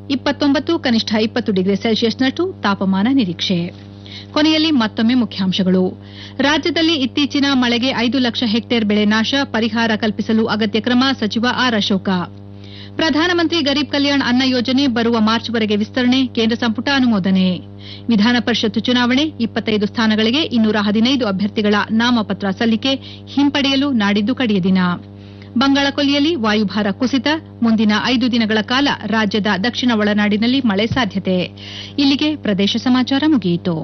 ಇಪ್ಪತ್ತೊಂಬತ್ತು ಕನಿಷ್ಠ ಇಪ್ಪತ್ತು ಡಿಗ್ರಿ ಸೆಲ್ಸಿಯಸ್ನಷ್ಟು ತಾಪಮಾನ ನಿರೀಕ್ಷೆ ಕೊನೆಯಲ್ಲಿ ಮತ್ತೊಮ್ಮೆ ಮುಖ್ಯಾಂಶಗಳು ರಾಜ್ಯದಲ್ಲಿ ಇತ್ತೀಚಿನ ಮಳೆಗೆ ಐದು ಲಕ್ಷ ಹೆಕ್ಟೇರ್ ಬೆಳೆ ನಾಶ ಪರಿಹಾರ ಕಲ್ಪಿಸಲು ಅಗತ್ಯ ಕ್ರಮ ಸಚಿವ ಆರ್ ಅಶೋಕ ಪ್ರಧಾನಮಂತ್ರಿ ಗರೀಬ್ ಕಲ್ಯಾಣ್ ಅನ್ನ ಯೋಜನೆ ಬರುವ ಮಾರ್ಚ್ವರೆಗೆ ವಿಸ್ತರಣೆ ಕೇಂದ್ರ ಸಂಪುಟ ಅನುಮೋದನೆ ವಿಧಾನ ಪರಿಷತ್ ಚುನಾವಣೆ ಇಪ್ಪತ್ತೈದು ಸ್ಥಾನಗಳಿಗೆ ಇನ್ನೂರ ಹದಿನೈದು ಅಭ್ಯರ್ಥಿಗಳ ನಾಮಪತ್ರ ಸಲ್ಲಿಕೆ ಹಿಂಪಡೆಯಲು ನಾಡಿದ್ದು ಕಡೆಯ ದಿನ ಬಂಗಾಳಕೊಲ್ಲಿಯಲ್ಲಿ ವಾಯುಭಾರ ಕುಸಿತ ಮುಂದಿನ ಐದು ದಿನಗಳ ಕಾಲ ರಾಜ್ಯದ ದಕ್ಷಿಣ ಒಳನಾಡಿನಲ್ಲಿ ಮಳೆ ಸಾಧ್ಯತೆ ಇಲ್ಲಿಗೆ ಪ್ರದೇಶ ಸಮಾಚಾರ ಮುಗಿಯಿತು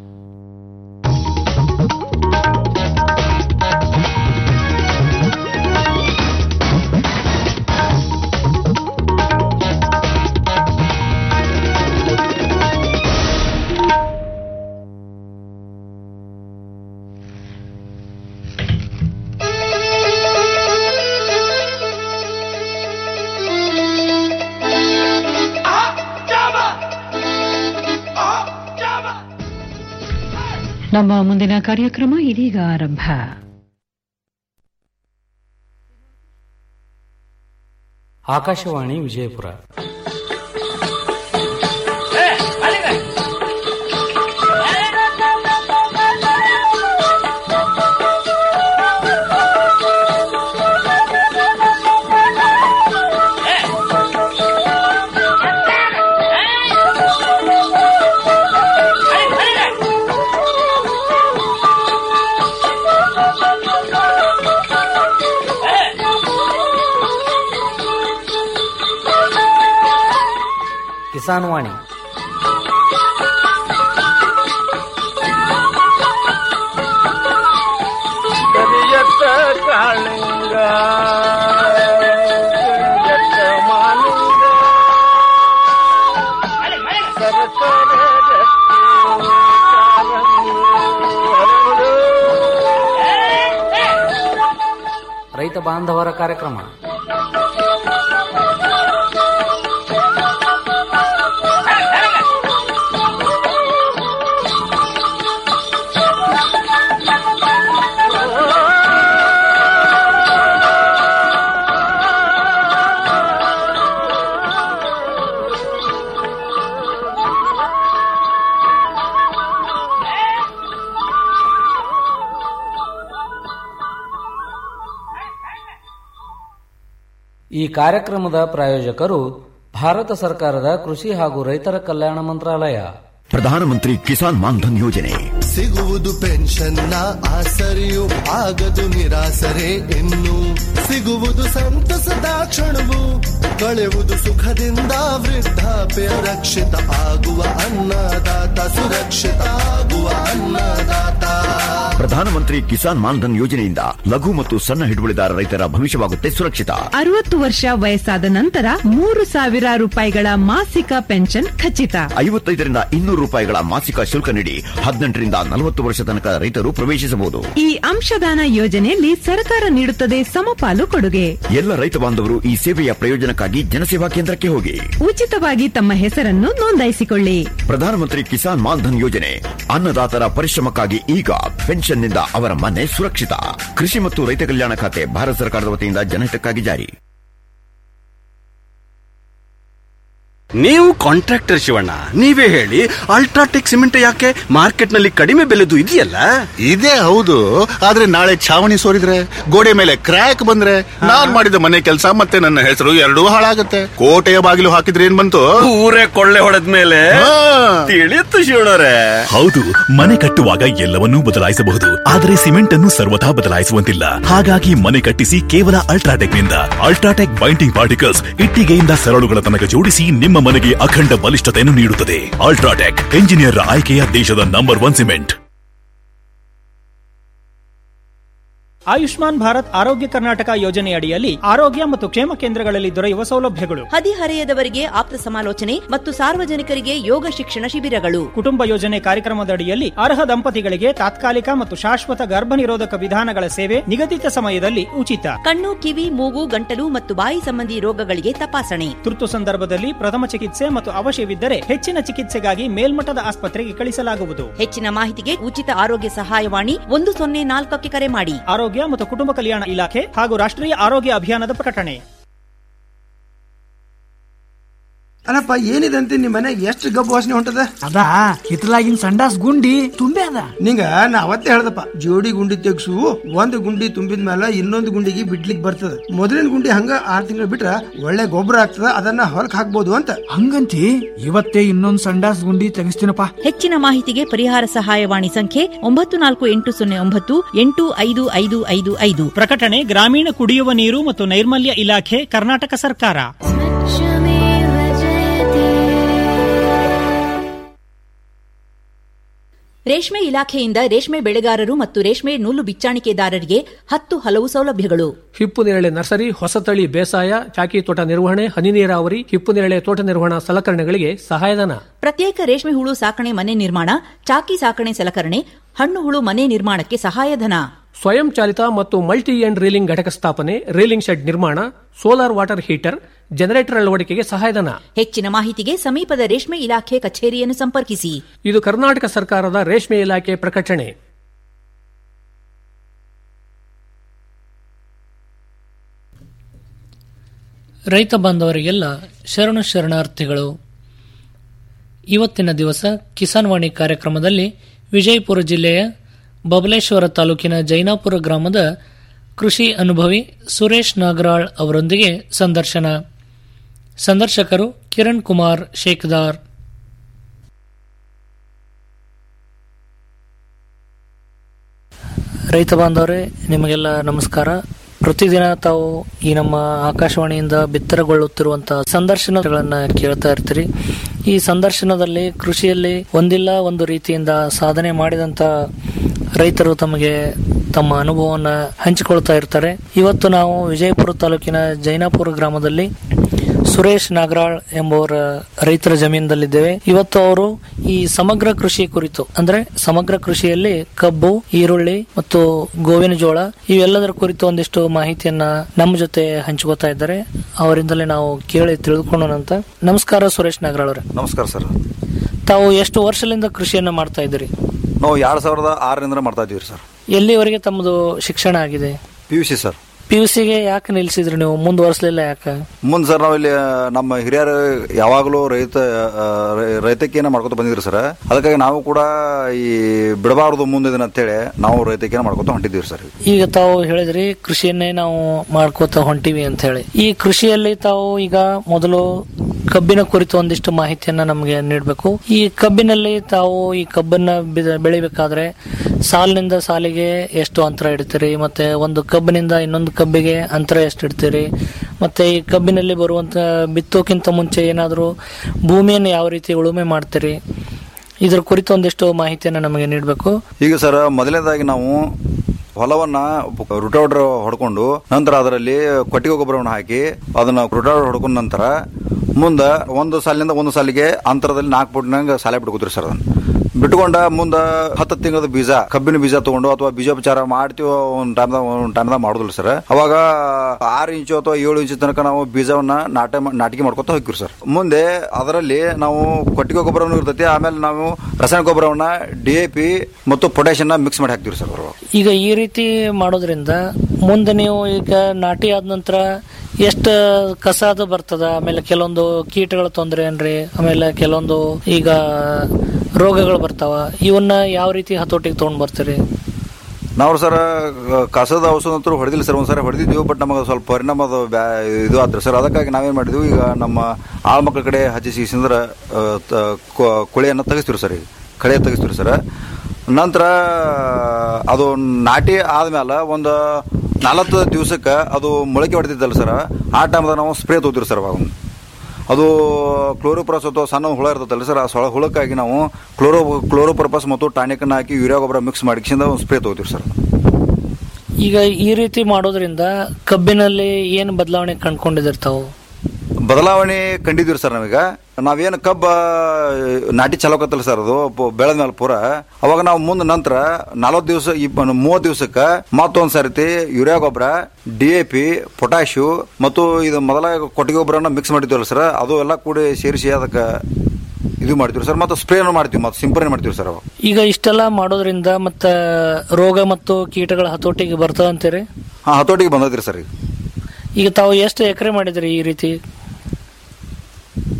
ನಮ್ಮ ಮುಂದಿನ ಕಾರ್ಯಕ್ರಮ ಇದೀಗ ಆರಂಭ ಆಕಾಶವಾಣಿ ವಿಜಯಪುರ ಕಿಸಾನ್ ವಾಣಿ ಕರಿಯತ್ತ ಕಾಳಿಂಗ ಕರಿಯತ್ತ ಮಾಲಿಂಗ ಸರಸರ ಗಟ್ಟಿ ಕಾಲಂಗಿ ಹರಡು. ರೈತ ಬಾಂಧವರ ಕಾರ್ಯಕ್ರಮ ಈ ಕಾರ್ಯಕ್ರಮದ ಪ್ರಾಯೋಜಕರು ಭಾರತ ಸರ್ಕಾರದ ಕೃಷಿ ಹಾಗೂ ರೈತರ ಕಲ್ಯಾಣ ಮಂತ್ರಾಲಯ ಪ್ರಧಾನಮಂತ್ರಿ ಕಿಸಾನ್ ಮಾನ್ಧನ್ ಯೋಜನೆ ಸಿಗುವುದು ಪೆನ್ಷನ್ನ ಆಸರೆಯು ಆಗದು ನಿರಾಸರೆ ಇನ್ನು ಸಿಗುವುದು ಸಂತಸದ ಕ್ಷಣವು ಕಳೆಯುವುದು ಸುಖದಿಂದ ವೃದ್ಧಾಪ್ಯ ರಕ್ಷಿತ ಆಗುವ ಅನ್ನದಾತ ಸುರಕ್ಷಿತ ಆಗುವ ಅನ್ನದಾತ ಪ್ರಧಾನಮಂತ್ರಿ ಕಿಸಾನ್ ಮಾನ್ಧನ್ ಯೋಜನೆಯಿಂದ ಲಘು ಮತ್ತು ಸಣ್ಣ ಹಿಡುವಳಿದಾರ ರೈತರ ಭವಿಷ್ಯವಾಗುತ್ತೆ ಸುರಕ್ಷಿತ ಅರವತ್ತು ವರ್ಷ ವಯಸ್ಸಾದ ನಂತರ ಮೂರು ಸಾವಿರ ರೂಪಾಯಿಗಳ ಮಾಸಿಕ ಪೆನ್ಷನ್ ಖಚಿತ ಐವತ್ತೈದರಿಂದ ಇನ್ನೂರು ರೂಪಾಯಿಗಳ ಮಾಸಿಕ ಶುಲ್ಕ ನೀಡಿ ಹದಿನೆಂಟರಿಂದ ನಲವತ್ತು ವರ್ಷ ತನಕ ರೈತರು ಪ್ರವೇಶಿಸಬಹುದು ಈ ಅಂಶದಾನ ಯೋಜನೆಯಲ್ಲಿ ಸರ್ಕಾರ ನೀಡುತ್ತದೆ ಸಮಪಾಲು ಕೊಡುಗೆ ಎಲ್ಲ ರೈತ ಬಾಂಧವರು ಈ ಸೇವೆಯ ಪ್ರಯೋಜನಕ್ಕಾಗಿ ಜನಸೇವಾ ಕೇಂದ್ರಕ್ಕೆ ಹೋಗಿ ಉಚಿತವಾಗಿ ತಮ್ಮ ಹೆಸರನ್ನು ನೋಂದಾಯಿಸಿಕೊಳ್ಳಿ ಪ್ರಧಾನಮಂತ್ರಿ ಕಿಸಾನ್ ಮಾನ್ಧನ್ ಯೋಜನೆ ಅನ್ನದಾತರ ಪರಿಶ್ರಮಕ್ಕಾಗಿ ಈಗ ಪೆನ್ಷನ್ನಿಂದ ಅವರ ಮನೆ ಸುರಕ್ಷಿತ ಕೃಷಿ ಮತ್ತು ರೈತ ಕಲ್ಯಾಣ ಖಾತೆ ಭಾರತ ಸರ್ಕಾರದ ವತಿಯಿಂದ ಜನಹಿತಕ್ಕಾಗಿ ಜಾರಿ ನೀವು ಕಾಂಟ್ರಾಕ್ಟರ್ ಶಿವಣ್ಣ ನೀವೇ ಹೇಳಿ ಅಲ್ಟ್ರಾಟೆಕ್ ಸಿಮೆಂಟ್ ಯಾಕೆ ಮಾರ್ಕೆಟ್ ನಲ್ಲಿ ಕಡಿಮೆ ಬೆಲೆದು ಇದೆಯಲ್ಲ ಇದೇ ಹೌದು ಆದ್ರೆ ನಾಳೆ ಛಾವಣಿ ಸೋರಿದ್ರೆ ಗೋಡೆ ಮೇಲೆ ಕ್ರ್ಯಾಕ್ ಬಂದ್ರೆ ನಾನ್ ಮಾಡಿದ ಮನೆ ಕೆಲಸ ಮತ್ತೆ ನನ್ನ ಹೆಸರು ಎರಡೂ ಹಾಳಾಗತ್ತೆ ಕೋಟೆಯ ಬಾಗಿಲು ಹಾಕಿದ್ರೆ ಏನ್ ಬಂತು ಊರೇ ಕೊಳ್ಳೆ ಹೊಡೆದ ಮೇಲೆ ಹಾ. ತಿಳಿಯುತ್ತು ಶಿವಣ್ಣರೇ ಹೌದು ಮನೆ ಕಟ್ಟುವಾಗ ಎಲ್ಲವನ್ನೂ ಬದಲಾಯಿಸಬಹುದು ಆದರೆ ಸಿಮೆಂಟ್ ಅನ್ನು ಸರ್ವಥಾ ಬದಲಾಯಿಸುವಂತಿಲ್ಲ ಹಾಗಾಗಿ ಮನೆ ಕಟ್ಟಿಸಿ ಕೇವಲ ಅಲ್ಟ್ರಾಟೆಕ್ ನಿಂದ ಅಲ್ಟ್ರಾಟೆಕ್ ಬೈಂಡಿಂಗ್ ಪಾರ್ಟಿಕಲ್ಸ್ ಇಟ್ಟಿಗೆಯಿಂದ ಸರಳುಗಳ ತನಕ ಜೋಡಿಸಿ ನಿಮ್ಮ ಮನೆಗೆ ಅಖಂಡ ಬಲಿಷ್ಠತೆಯನ್ನು ನೀಡುತ್ತದೆ ಅಲ್ಟ್ರಾಟೆಕ್ ಎಂಜಿನಿಯರ್ ಆಯ್ಕೆಯ ದೇಶದ number one cement Ayushman Bharat ಆರೋಗ್ಯ ಕರ್ನಾಟಕ ಯೋಜನೆಯಡಿಯಲ್ಲಿ ಆರೋಗ್ಯ ಮತ್ತು ಕ್ಷೇಮ ಕೇಂದ್ರಗಳಲ್ಲಿ ದೊರೆಯುವ ಸೌಲಭ್ಯಗಳು ಹದಿಹರೆಯದವರಿಗೆ ಆಪ್ತ ಸಮಾಲೋಚನೆ ಮತ್ತು ಸಾರ್ವಜನಿಕರಿಗೆ ಯೋಗ ಶಿಕ್ಷಣ ಶಿಬಿರಗಳು ಕುಟುಂಬ ಯೋಜನೆ ಕಾರ್ಯಕ್ರಮದಡಿಯಲ್ಲಿ ಅರ್ಹ ದಂಪತಿಗಳಿಗೆ ತಾತ್ಕಾಲಿಕ ಮತ್ತು ಶಾಶ್ವತ ಗರ್ಭನಿರೋಧಕ ವಿಧಾನಗಳ ಸೇವೆ ನಿಗದಿತ ಸಮಯದಲ್ಲಿ ಉಚಿತ ಕಣ್ಣು ಕಿವಿ ಮೂಗು ಗಂಟಲು ಮತ್ತು ಬಾಯಿ ಸಂಬಂಧಿ ರೋಗಗಳಿಗೆ ತಪಾಸಣೆ ತುರ್ತು ಸಂದರ್ಭದಲ್ಲಿ ಪ್ರಥಮ ಚಿಕಿತ್ಸೆ ಮತ್ತು ಅವಶ್ಯವಿದ್ದರೆ ಹೆಚ್ಚಿನ ಚಿಕಿತ್ಸೆಗಾಗಿ ಮೇಲ್ಮಟ್ಟದ ಆಸ್ಪತ್ರೆಗೆ ಕಳಿಸಲಾಗುವುದು ಹೆಚ್ಚಿನ ಮಾಹಿತಿಗೆ ಉಚಿತ ಆರೋಗ್ಯ ಸಹಾಯವಾಣಿ ಒಂದು ಸೊನ್ನೆ ನಾಲ್ಕಕ್ಕೆ ಕರೆ ಮಾಡಿ ಆರೋಗ್ಯ ಮತ್ತು ಕುಟುಂಬ ಕಲ್ಯಾಣ ಇಲಾಖೆ ಹಾಗೂ ರಾಷ್ಟ್ರೀಯ ಆರೋಗ್ಯ ಅಭಿಯಾನದ ಪ್ರಕಟಣೆ ಅಲ್ಲಪ್ಪ ಏನಿದೆ ಅಂತ ನಿಮ್ಮ ಮನೆಗೆ ಎಷ್ಟು ಗಬ್ಬು ವಾಸನೆ ಹೊಂಟದ ಅದ ಹಿತ್ತಲಾಗಿನ ಸಂಡಾಸ್ ಗುಂಡಿ ತುಂಬೆ ಅದ ನಿಂಗ ನಾ ಅವತ್ತೇ ಹೇಳ್ದಪ್ಪ ಜೋಡಿ ಗುಂಡಿ ತೆಗ್ಸು ಒಂದು ಗುಂಡಿ ತುಂಬಿದ ಮೇಲೆ ಇನ್ನೊಂದು ಗುಂಡಿಗೆ ಬಿಡ್ಲಿಕ್ ಬರ್ತದ ಮೊದಲಿನ ಗುಂಡಿ ಹಂಗ ಆರ್ ತಿಂಗಳು ಬಿಟ್ರ ಒಳ್ಳೆ ಗೊಬ್ಬರ ಆಗ್ತದ ಅದನ್ನ ಹೊಲಕ್ ಹಾಕ್ಬೋದು ಅಂತ ಹಂಗಂತಿ ಇವತ್ತೇ ಇನ್ನೊಂದ್ ಸಂಡಾಸ್ ಗುಂಡಿ ತೆಗಿಸ್ತೀನಪ್ಪ ಹೆಚ್ಚಿನ ಮಾಹಿತಿಗೆ ಪರಿಹಾರ ಸಹಾಯವಾಣಿ ಸಂಖ್ಯೆ ಒಂಬತ್ತು ನಾಲ್ಕು ಎಂಟು ಸೊನ್ನೆ ಒಂಬತ್ತು ಎಂಟು ಐದು ಐದು ಐದು ಐದು ಪ್ರಕಟಣೆ ಗ್ರಾಮೀಣ ಕುಡಿಯುವ ನೀರು ಮತ್ತು ನೈರ್ಮಲ್ಯ ಇಲಾಖೆ ಕರ್ನಾಟಕ ಸರ್ಕಾರ ರೇಷ್ಮೆ ಇಲಾಖೆಯಿಂದ ರೇಷ್ಮೆ ಬೆಳೆಗಾರರು ಮತ್ತು ರೇಷ್ಮೆ ನೂಲು ಬಿಚ್ಚಾಣಿಕೆದಾರರಿಗೆ ಹತ್ತು ಹಲವು ಸೌಲಭ್ಯಗಳು ಹಿಪ್ಪು ನೇರಳೆ ನರ್ಸರಿ ಹೊಸತಳಿ ಬೇಸಾಯ ಚಾಕಿ ತೋಟ ನಿರ್ವಹಣೆ ಹನಿ ನೀರಾವರಿ ಹಿಪ್ಪು ನೇರಳೆ ತೋಟ ನಿರ್ವಹಣಾ ಸಲಕರಣೆಗಳಿಗೆ ಸಹಾಯಧನ ಪ್ರತ್ಯೇಕ ರೇಷ್ಮೆ ಹುಳು ಸಾಕಣೆ ಮನೆ ನಿರ್ಮಾಣ ಚಾಕಿ ಸಾಕಣೆ ಸಲಕರಣೆ ಹಣ್ಣು ಹುಳು ಮನೆ ನಿರ್ಮಾಣಕ್ಕೆ ಸಹಾಯಧನ ಸ್ವಯಂ ಚಾಲಿತ ಮತ್ತು ಮಲ್ಟಿ ಎಂಡ್ ರೀಲಿಂಗ್ ಘಟಕ ಸ್ಥಾಪನೆ ರೀಲಿಂಗ್ ಶೆಡ್ ನಿರ್ಮಾಣ ಸೋಲಾರ್ ವಾಟರ್ ಹೀಟರ್ ಜನರೇಟರ್ ಅಳವಡಿಕೆಗೆ ಸಹಾಯಧನ ಹೆಚ್ಚಿನ ಮಾಹಿತಿಗೆ ಸಮೀಪದ ರೇಷ್ಮೆ ಇಲಾಖೆ ಕಚೇರಿಯನ್ನು ಸಂಪರ್ಕಿಸಿ ಇದು ಕರ್ನಾಟಕ ಸರ್ಕಾರದ ರೇಷ್ಮೆ ಇಲಾಖೆ ಪ್ರಕಟಣೆ ರೈತ ಬಾಂಧವರಿಗೆಲ್ಲ ಶರಣು ಶರಣಾರ್ಥಿಗಳು ಇವತ್ತಿನ ದಿವಸ ಕಿಸಾನ್ ವಾಣಿ ಕಾರ್ಯಕ್ರಮದಲ್ಲಿ ವಿಜಯಪುರ ಜಿಲ್ಲೆಯ ಬಬಲೇಶ್ವರ ತಾಲೂಕಿನ ಜೈನಾಪುರ ಗ್ರಾಮದ ಕೃಷಿ ಅನುಭವಿ ಸುರೇಶ್ ನಾಗರಾಳ್ ಅವರೊಂದಿಗೆ ಸಂದರ್ಶನ ಸಂದರ್ಶಕರು ಕಿರಣ್ ಕುಮಾರ್ ಶೇಖದಾರ್ ರೈತ ಬಾಂಧವರೇ ನಿಮಗೆಲ್ಲ ನಮಸ್ಕಾರ ಪ್ರತಿದಿನ ತಾವು ಈ ನಮ್ಮ ಆಕಾಶವಾಣಿಯಿಂದ ಬಿತ್ತರಗೊಳ್ಳುತ್ತಿರುವಂತಹ ಸಂದರ್ಶನಗಳನ್ನ ಕೇಳ್ತಾ ಇರ್ತೀರಿ ಈ ಸಂದರ್ಶನದಲ್ಲಿ ಕೃಷಿಯಲ್ಲಿ ಒಂದಿಲ್ಲ ಒಂದು ರೀತಿಯಿಂದ ಸಾಧನೆ ಮಾಡಿದಂತ ರೈತರು ತಮಗೆ ತಮ್ಮ ಅನುಭವವನ್ನ ಹಂಚಿಕೊಳ್ತಾ ಇರ್ತಾರೆ ಇವತ್ತು ನಾವು ವಿಜಯಪುರ ತಾಲೂಕಿನ ಜೈನಾಪುರ ಗ್ರಾಮದಲ್ಲಿ ಸುರೇಶ್ ನಾಗರಾಳ್ ಎಂಬುವರ ರೈತರ ಜಮೀನದಲ್ಲಿದ್ದೇವೆ ಇವತ್ತು ಅವರು ಈ ಸಮಗ್ರ ಕೃಷಿ ಕುರಿತು ಅಂದ್ರೆ ಸಮಗ್ರ ಕೃಷಿಯಲ್ಲಿ ಕಬ್ಬು ಈರುಳ್ಳಿ ಮತ್ತು ಗೋವಿನ ಜೋಳ ಇವೆಲ್ಲದರ ಕುರಿತು ಒಂದಿಷ್ಟು ಮಾಹಿತಿಯನ್ನ ನಮ್ಮ ಜೊತೆ ಹಂಚ್ಕೋತಾ ಇದ್ದಾರೆ ಅವರಿಂದಲೇ ನಾವು ಕೇಳಿ ತಿಳಿದುಕೊಳ್ಳೋಣಂತ ನಮಸ್ಕಾರ ಸುರೇಶ್ ನಾಗರಾಳ್ ಅವರೇ ನಮಸ್ಕಾರ ಸರ್ ತಾವು ಎಷ್ಟು ವರ್ಷದಿಂದ ಕೃಷಿಯನ್ನ ಮಾಡ್ತಾ ಇದ್ದೀರಿ ನಾವು ಎರಡ್ ಸಾವಿರದ ಆರರಿಂದ ಮಾಡ್ತಾ ಇದೀವಿ ಸರ್ ಎಲ್ಲಿವರೆಗೆ ತಮ್ಮದು ಶಿಕ್ಷಣ ಆಗಿದೆ P U C sir P U ಸಿಗೆ ಯಾಕೆ ನಿಲ್ಸಿದ್ರಿ ನೀವು ಮುಂದುವರಿಸಲಿಲ್ಲ ಯಾಕೆ ಮುಂದೆ ಸರ್ ನಾವು ಇಲ್ಲಿ ನಮ್ಮ ಹಿರಿಯರು ಯಾವಾಗಲೂ ರೈತ ಆ, ರೈ- ರೈತಕೇನ ಮಾಡ್ಕೊತ ಬಂದಿದ್ರು ಸರ್ ಅದಕ್ಕಾಗಿ ನಾವು ಕೂಡ ಈ ಬಿಡಬಾರದು ಮುಂದಿನ ಅಂತೇಳಿ ನಾವು ರೈತಕೇನ ಮಾಡ್ಕೊತ ಹೊಂಟಿದ್ದೀವಿ ಸರ್ ಈಗ ತಾವು ಹೇಳಿದ್ರಿ ಕೃಷಿಯನ್ನೇ ನಾವು ಮಾಡ್ಕೋತ ಹೊಂಟಿವಿ ಅಂತ ಹೇಳಿ ಈ ಕೃಷಿಯಲ್ಲಿ ತಾವು ಈಗ ಮೊದಲು ಕಬ್ಬಿನ ಕುರಿತು ಒಂದಿಷ್ಟು ಮಾಹಿತಿಯನ್ನ ನಮಗೆ ನೀಡಬೇಕು ಈ ಕಬ್ಬಿನಲ್ಲಿ ತಾವು ಈ ಕಬ್ಬನ್ನ ಬಿದ- ಬೆಳಿಬೇಕಾದ್ರೆ ಸಾಲಿನಿಂದ ಸಾಲಿಗೆ ಎಷ್ಟು ಅಂತರ ಇಡ್ತೀರಿ ಮತ್ತೆ ಒಂದು ಕಬ್ಬಿನಿಂದ ಇನ್ನೊಂದು ಕಬ್ಬಿಗೆ ಅಂತರ ಎಷ್ಟು ಇಡ್ತೀರಿ ಮತ್ತೆ ಈ ಕಬ್ಬಿನಲ್ಲಿ ಬರುವಂತ ಬಿತ್ತೋಕ್ಕಿಂತ ಮುಂಚೆ ಏನಾದರೂ ಭೂಮಿಯನ್ನು ಯಾವ ರೀತಿ ಉಳುಮೆ ಮಾಡ್ತೀರಿ ಇದರ ಕುರಿತು ಒಂದಿಷ್ಟು ಮಾಹಿತಿಯನ್ನು ನಮಗೆ ನೀಡಬೇಕು ಈಗ ಸರ್ ಮೊದಲನೇದಾಗಿ ನಾವು ಹೊಲವನ್ನ ರುಟೋಡ್ರ್ ಹೊಡ್ಕೊಂಡು ನಂತರ ಅದರಲ್ಲಿ ಕೊಟ್ಟಿಗೆ ಗೊಬ್ಬರವನ್ನು ಹಾಕಿ ಅದನ್ನ ರುಟೋಡ್ರ್ ಹೊಡ್ಕೊಂಡ ನಂತರ ಮುಂದೆ ಒಂದು ಸಾಲಿನಿಂದ ಒಂದು ಸಾಲಿಗೆ ಅಂತರದಲ್ಲಿ ನಾಲ್ಕು ಫುಟ್ನಂಗೆ ಸಾಲೆ ಬಿಟ್ಕೋತೀರಿ ಸರ್ ಅದನ್ನ ಬಿಟ್ಕೊಂಡ ಮುಂದ ಹತ್ತು ತಿಂಗಳದ ಬೀಜ ಕಬ್ಬಿನ ಬೀಜ ತಗೊಂಡು ಅಥವಾ ಬೀಜೋಪಚಾರ ಮಾಡ್ತೀವೋ ಒಂದು ಟೈಮ್ದಾಗ ಒಂದು ಟೈಮ್ದಾಗ ಮಾಡೋದಿಲ್ಲ ಸರ್ ಅವಾಗ ಆರು ಇಂಚು ಅಥವಾ ಏಳು ಇಂಚು ತನಕ ನಾವು ಬೀಜವನ್ನ ನಾಟ ನಾಟಿಕೆ ಮಾಡ್ಕೊತ ಹೋಗ್ತೀವಿ ಸರ್ ಮುಂದೆ ಅದರಲ್ಲಿ ನಾವು ಕೊಟ್ಟಿಗೆ ಗೊಬ್ಬರವನ್ನು ಇರ್ತೈತಿ ಆಮೇಲೆ ನಾವು ರಾಸಾಯನಿಕ ಗೊಬ್ಬರವನ್ನ ಡಿ ಎ ಪಿ ಮತ್ತು ಪೊಟ್ಯಾಷಿಯನ್ನ ಮಿಕ್ಸ್ ಮಾಡಿ ಹಾಕ್ತೀವಿ ಸರ್ ಅದ್ರೊಳಗೆ. ಈಗ ಈ ರೀತಿ ಮಾಡೋದ್ರಿಂದ ಮುಂದೆ ನೀವು ಈಗ ನಾಟಿ ಆದ ನಂತರ ಎಷ್ಟು ಕಸ ಅದು ಬರ್ತದ ಆಮೇಲೆ ಕೆಲವೊಂದು ಕೀಟಗಳ ತೊಂದರೆ ಏನ್ರಿ ಆಮೇಲೆ ಕೆಲವೊಂದು ಈಗ ರೋಗಗಳು ಬರ್ತಾವ ಇವನ್ನ ಯಾವ ರೀತಿ ಹತೋಟಿಗೆ ತಗೊಂಡ್ ಬರ್ತೀರಿ ನಾವು ಸರ್ ಕಸದ ಔಷಧ ಅಂತೂ ಹೊಡೆದಿಲ್ಲ ಸರ್ ಒಂದ್ಸರಿ ಹೊಡೆದಿದ್ದೀವಿ ಬಟ್ ನಮಗೆ ಸ್ವಲ್ಪ ಪರಿಣಾಮ ಅದು ಬ್ಯಾ ಇದು ಆತ್ರಿ ಸರ್ ಅದಕ್ಕಾಗಿ ನಾವೇನ್ ಮಾಡಿದ್ವಿ ಈಗ ನಮ್ಮ ಆಳ್ಮಕ್ಳ ಕಡೆ ಹಚ್ಚಿ ಸಿಂದ್ರ ಕುಳೆಯನ್ನು ತೆಗಿಸ್ತೀವಿ ಸರ್ ಈಗ ಕಳೆ ತೆಗಿಸ್ತೀವಿ ಸರ್ ನಂತರ ಅದು ನಾಟಿ ಆದ್ಮೇಲೆ ಒಂದು ನಾಲ್ಕು ದಿವಸಕ್ಕೆ ಅದು ಮೊಳಕೆ ಹೊಡೆದಿದ್ದಲ್ಲ ಸರ್ ಆ ಟೈಮ್ದಾಗ ನಾವು ಸ್ಪ್ರೇ ತಗೋತೀವಿ ಸರ್ ಅವಾಗ ಅದು ಕ್ಲೋರೋಪ್ರಸ್ ಅಥವಾ ಸಣ್ಣ ಹುಳ ಇರ್ತದಲ್ಲ ಸರ್ ಆ ಸೊಳ ಹುಳಕ್ಕಾಗಿ ನಾವು ಕ್ಲೋರೋ ಕ್ಲೋರೋಪರ್ಪಸ್ ಮತ್ತು ಟಾನಿಕನ್ನ ಹಾಕಿ ಯೂರಿಯಾ ಗೊಬ್ಬರ ಮಿಕ್ಸ್ ಮಾಡಿಸಿಂದ ಒಂದು ಸ್ಪ್ರೇ ತಗೋತೀವಿ ಸರ್ ಈಗ ಈ ರೀತಿ ಮಾಡೋದ್ರಿಂದ ಕಬ್ಬಿನಲ್ಲಿ ಏನು ಬದಲಾವಣೆ ಕಂಡ್ಕೊಂಡಿದ್ದೀರಿ ತಾವು ಬದಲಾವಣೆ ಕಂಡಿದ್ದೀವಿ ಸರ್ ನಾವೀಗ ನಾವೇನು ಕಬ್ಬ ನಾಟಿ ಚಲೋಕತ್ತಲ್ಲ ಸರ್ ಅದು ಬೆಳೆದ ಮೇಲೆ ಪೂರ ಅವಾಗ ನಾವು ಮುಂದೆ ನಂತರ ನಲವತ್ತು ದಿವಸ ಮೂವತ್ತು ದಿವಸಕ್ಕೆ ಮತ್ತೊಂದು ಸರ್ತಿ ಯೂರಿಯಾ ಗೊಬ್ಬರ ಡಿ ಎ ಪಿ ಪೊಟ್ಯಾಶು ಮತ್ತು ಇದು ಮೊದಲ ಕೊಟ್ಟಿಗೆ ಗೊಬ್ಬರನ ಮಿಕ್ಸ್ ಮಾಡಿದ್ವಲ್ಲ ಸರ್ ಅದು ಎಲ್ಲ ಕೂಡಿ ಸೇರಿಸಿ ಅದಕ್ಕೆ ಇದು ಮಾಡ್ತೀವಿ ಸರ್ ಮತ್ತು ಸ್ಪ್ರೇನು ಮಾಡ್ತೀವಿ ಮತ್ತು ಸಿಂಪರಣೆ ಮಾಡ್ತೀವಿ ಸರ್ ಅವಾಗ ಈಗ ಇಷ್ಟೆಲ್ಲ ಮಾಡೋದ್ರಿಂದ ಮತ್ತೆ ರೋಗ ಮತ್ತು ಕೀಟಗಳ ಹತೋಟಿಗೆ ಬರ್ತದ ಅಂತೀರಿ ಹಾಂ ಹತೋಟಿಗೆ ಬಂದೈತ್ರಿ ಸರ್ ಈಗ ಈಗ ತಾವು ಎಷ್ಟು ಎಕರೆ ಮಾಡಿದ್ರಿ ಈ ರೀತಿ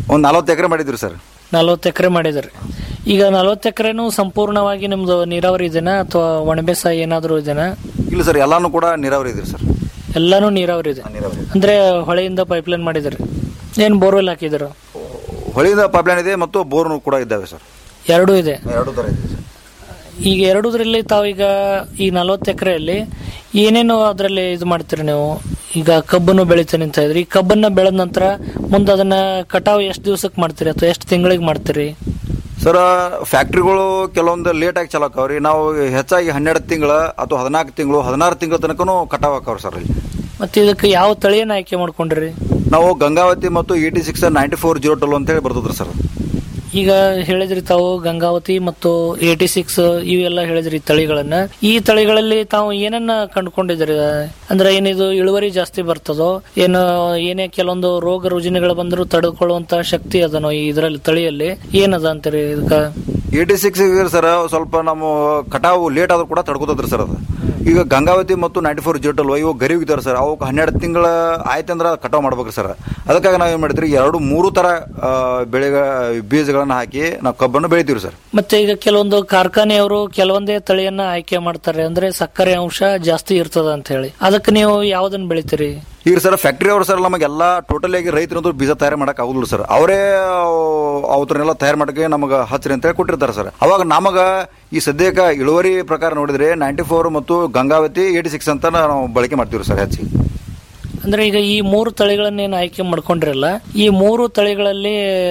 ಒಂದು ನಲವತ್ತು ಎಕರೆ ಮಾಡಿದ್ರಿ ಸರ್ ನಲ್ವತ್ತು ಎಕರೆ ಮಾಡಿದ್ರಿ ಈಗ ನಲ್ವತ್ತು ಎಕರೆನು ಸಂಪೂರ್ಣವಾಗಿ ನಿಮ್ದು ನೀರಾವರಿ ಇದೆನಾ ಅಥವಾ ಒಣಬೇಸಾಯ ಏನಾದರೂ ಇದೆನಾ ಇಲ್ಲ ಸರ್ ಎಲ್ಲಾನು ಕೂಡ ನೀರಾವರಿ ಇದ್ರಿ ಸರ್ ಎಲ್ಲಾನು ನೀರಾವರಿ ಇದೆ ಅಂದ್ರೆ ಹೊಳೆಯಿಂದ ಪೈಪ್ಲೈನ್ ಮಾಡಿದ್ರಿ ಏನ್ ಬೋರ್ವೆಲ್ ಹಾಕಿದ್ರು ಹೊಳಿದ ಪೈಪ್ಲೈನ್ ಇದೆ ಮತ್ತು ಬೋರ್ನು ಕೂಡ ಇದ್ದಾವೆ ಸರ್ ಎರಡೂ ಇದೆ ಎರಡು ತರ ಇದೆ ಸರ್ ಈಗ ಎರಡೂದ್ರಲ್ಲಿ ತಾವೀಗ ಈ ನಲ್ವತ್ತು ಎಕರೆಯಲ್ಲಿ ಏನೇನು ಅದರಲ್ಲಿ ಇದು ಮಾಡ್ತೀರಿ ನೀವು ಈಗ ಕಬ್ಬನ್ನು ಬೆಳಿತೀನಿ ಅಂತ ಇದ್ರಿ ಈ ಕಬ್ಬನ್ನ ಬೆಳೆದ ನಂತರ ಮುಂದೆ ಅದನ್ನ ಕಟಾವು ಎಷ್ಟು ದಿವಸಕ್ಕೆ ಮಾಡ್ತೀರಿ ಅಥವಾ ಎಷ್ಟು ತಿಂಗಳಿಗೆ ಮಾಡ್ತೀರಿ ಸರ್ ಫ್ಯಾಕ್ಟ್ರಿಗಳು ಕೆಲವೊಂದು ಲೇಟ್ ಆಗಿ ಚಲೋ ಆಕಾವ್ರಿ ನಾವು ಹೆಚ್ಚಾಗಿ ಹನ್ನೆರಡು ತಿಂಗಳ ಅಥವಾ ಹದಿನಾಲ್ಕು ತಿಂಗಳು ಹದಿನಾರು ತಿಂಗಳ ತನಕನು ಕಟಾವ್ ಆಕಾವ್ರಿ ಸರ್ ಇಲ್ಲಿ ಮತ್ತೆ ಇದಕ್ಕೆ ಯಾವ ತಳಿಯನ್ನ ಆಯ್ಕೆ ಮಾಡ್ಕೊಂಡ್ರಿ ನಾವು ಗಂಗಾವತಿ ಮತ್ತು eighty six ninety four zero twelve ಅಂತೇಳಿ ಬರ್ತದ್ರಿ ಸರ್ ಈಗ ಹೇಳಿದ್ರಿ ತಾವು ಗಂಗಾವತಿ ಮತ್ತು ಏಟಿ ಸಿಕ್ಸ್ ಇವೆಲ್ಲ ಹೇಳಿದ್ರಿ ತಳಿಗಳನ್ನ ಈ ತಳಿಗಳಲ್ಲಿ ತಾವು ಏನನ್ನ ಕಂಡುಕೊಂಡಿದ್ರಿ ಅಂದ್ರೆ ಏನಿದು ಇಳುವರಿ ಜಾಸ್ತಿ ಬರ್ತದೋ ಏನು ಏನೇ ಕೆಲವೊಂದು ರೋಗ ರುಜಿನಗಳು ಬಂದರೂ ತಡೆದುಕೊಳ್ಳುವಂತ ಶಕ್ತಿ ಅದನೋ ಈ ಇದರಲ್ಲಿ ತಳಿಯಲ್ಲಿ ಏನದ ಅಂತೀರಿ ಇದಕ್ಕ ಏಯ್ಟಿ ಸಿಕ್ಸ್ ಸರ್ ಸ್ವಲ್ಪ ನಮ್ಮ ಕಟಾವು ಲೇಟ್ ಆದ್ರೂ ಕೂಡ ತಡ್ಕೋತದ್ರಿ ಸರ್ ಅದು ಈಗ ಗಂಗಾವತಿ ಮತ್ತು ನೈಂಟಿ ಫೋರ್ ಜೀರೋ ಟ್ವೆಲ್ ಇವು ಗರಿ ಇದಾರೆ ಸರ್ ಅವಕ್ಕೆ ಹನ್ನೆರಡು ತಿಂಗಳ ಆಯ್ತಂದ್ರೆ ಕಟಾವು ಮಾಡ್ಬೇಕ್ರಿ ಸರ್ ಅದಕ್ಕಾಗಿ ನಾವು ಏನು ಮಾಡಿದ್ರಿ ಎರಡು ಮೂರು ತರ ಆ, ಬೆಳೆಗ ಬೀಜಗಳನ್ನ ಹಾಕಿ ನಾವು ಕಬ್ಬನ್ನು ಬೆಳಿತೀವಿ ಸರ್ ಮತ್ತೆ ಈಗ ಕೆಲವೊಂದು ಕಾರ್ಖಾನೆಯವರು ಕೆಲವೊಂದೇ ತಳಿಯನ್ನ ಆಯ್ಕೆ ಮಾಡ್ತಾರೆ ಅಂದ್ರೆ ಸಕ್ಕರೆ ಅಂಶ ಜಾಸ್ತಿ ಇರ್ತದ ಅಂತ ಹೇಳಿ ಅದಕ್ಕೆ ನೀವು ಯಾವ್ದನ್ನ ಬೆಳಿತೀರಿ ಈಗ ಸರ್ ಫ್ಯಾಕ್ಟ್ರಿ ಅವರು ಸರ್ ನಮಗೆಲ್ಲ ಟೋಟಲ್ ಆಗಿ ರೈತರಂದ್ರು ಬೀಜ ತಯಾರು ಮಾಡಕ್ ಆಗುದಿಲ್ಲ ಸರ್ ಅವರೇ ಅವತ್ರನ್ನೆಲ್ಲ ತಯಾರು ಮಾಡಕ್ಕೆ ನಮಗೆ ಹಚ್ಚ್ರಿ ಅಂತ ಹೇಳಿ ಕೊಟ್ಟಿರ್ತಾರೆ ಸರ್ ಅವಾಗ ನಮಗ ಈ ಸದ್ಯಕ್ಕೆ ಇಳುವರಿ ಪ್ರಕಾರ ನೋಡಿದ್ರೆ ನೈಂಟಿ ಫೋರ್ ಮತ್ತು ಗಂಗಾವತಿ ಏಯ್ಟಿ ಸಿಕ್ಸ್ ಅಂತ ನಾವು ಬಳಕೆ ಮಾಡ್ತೀವಿ ಸರ್ ಹೆಚ್ಚಿಗೆ ಅಂದ್ರೆ ಈಗ ಈ ಮೂರು ತಳಿಗಳನ್ನೇನು ಆಯ್ಕೆ ಮಾಡ್ಕೊಂಡ್ರಲ್ಲ ಈ ಮೂರು ತಳಿಗಳಲ್ಲಿ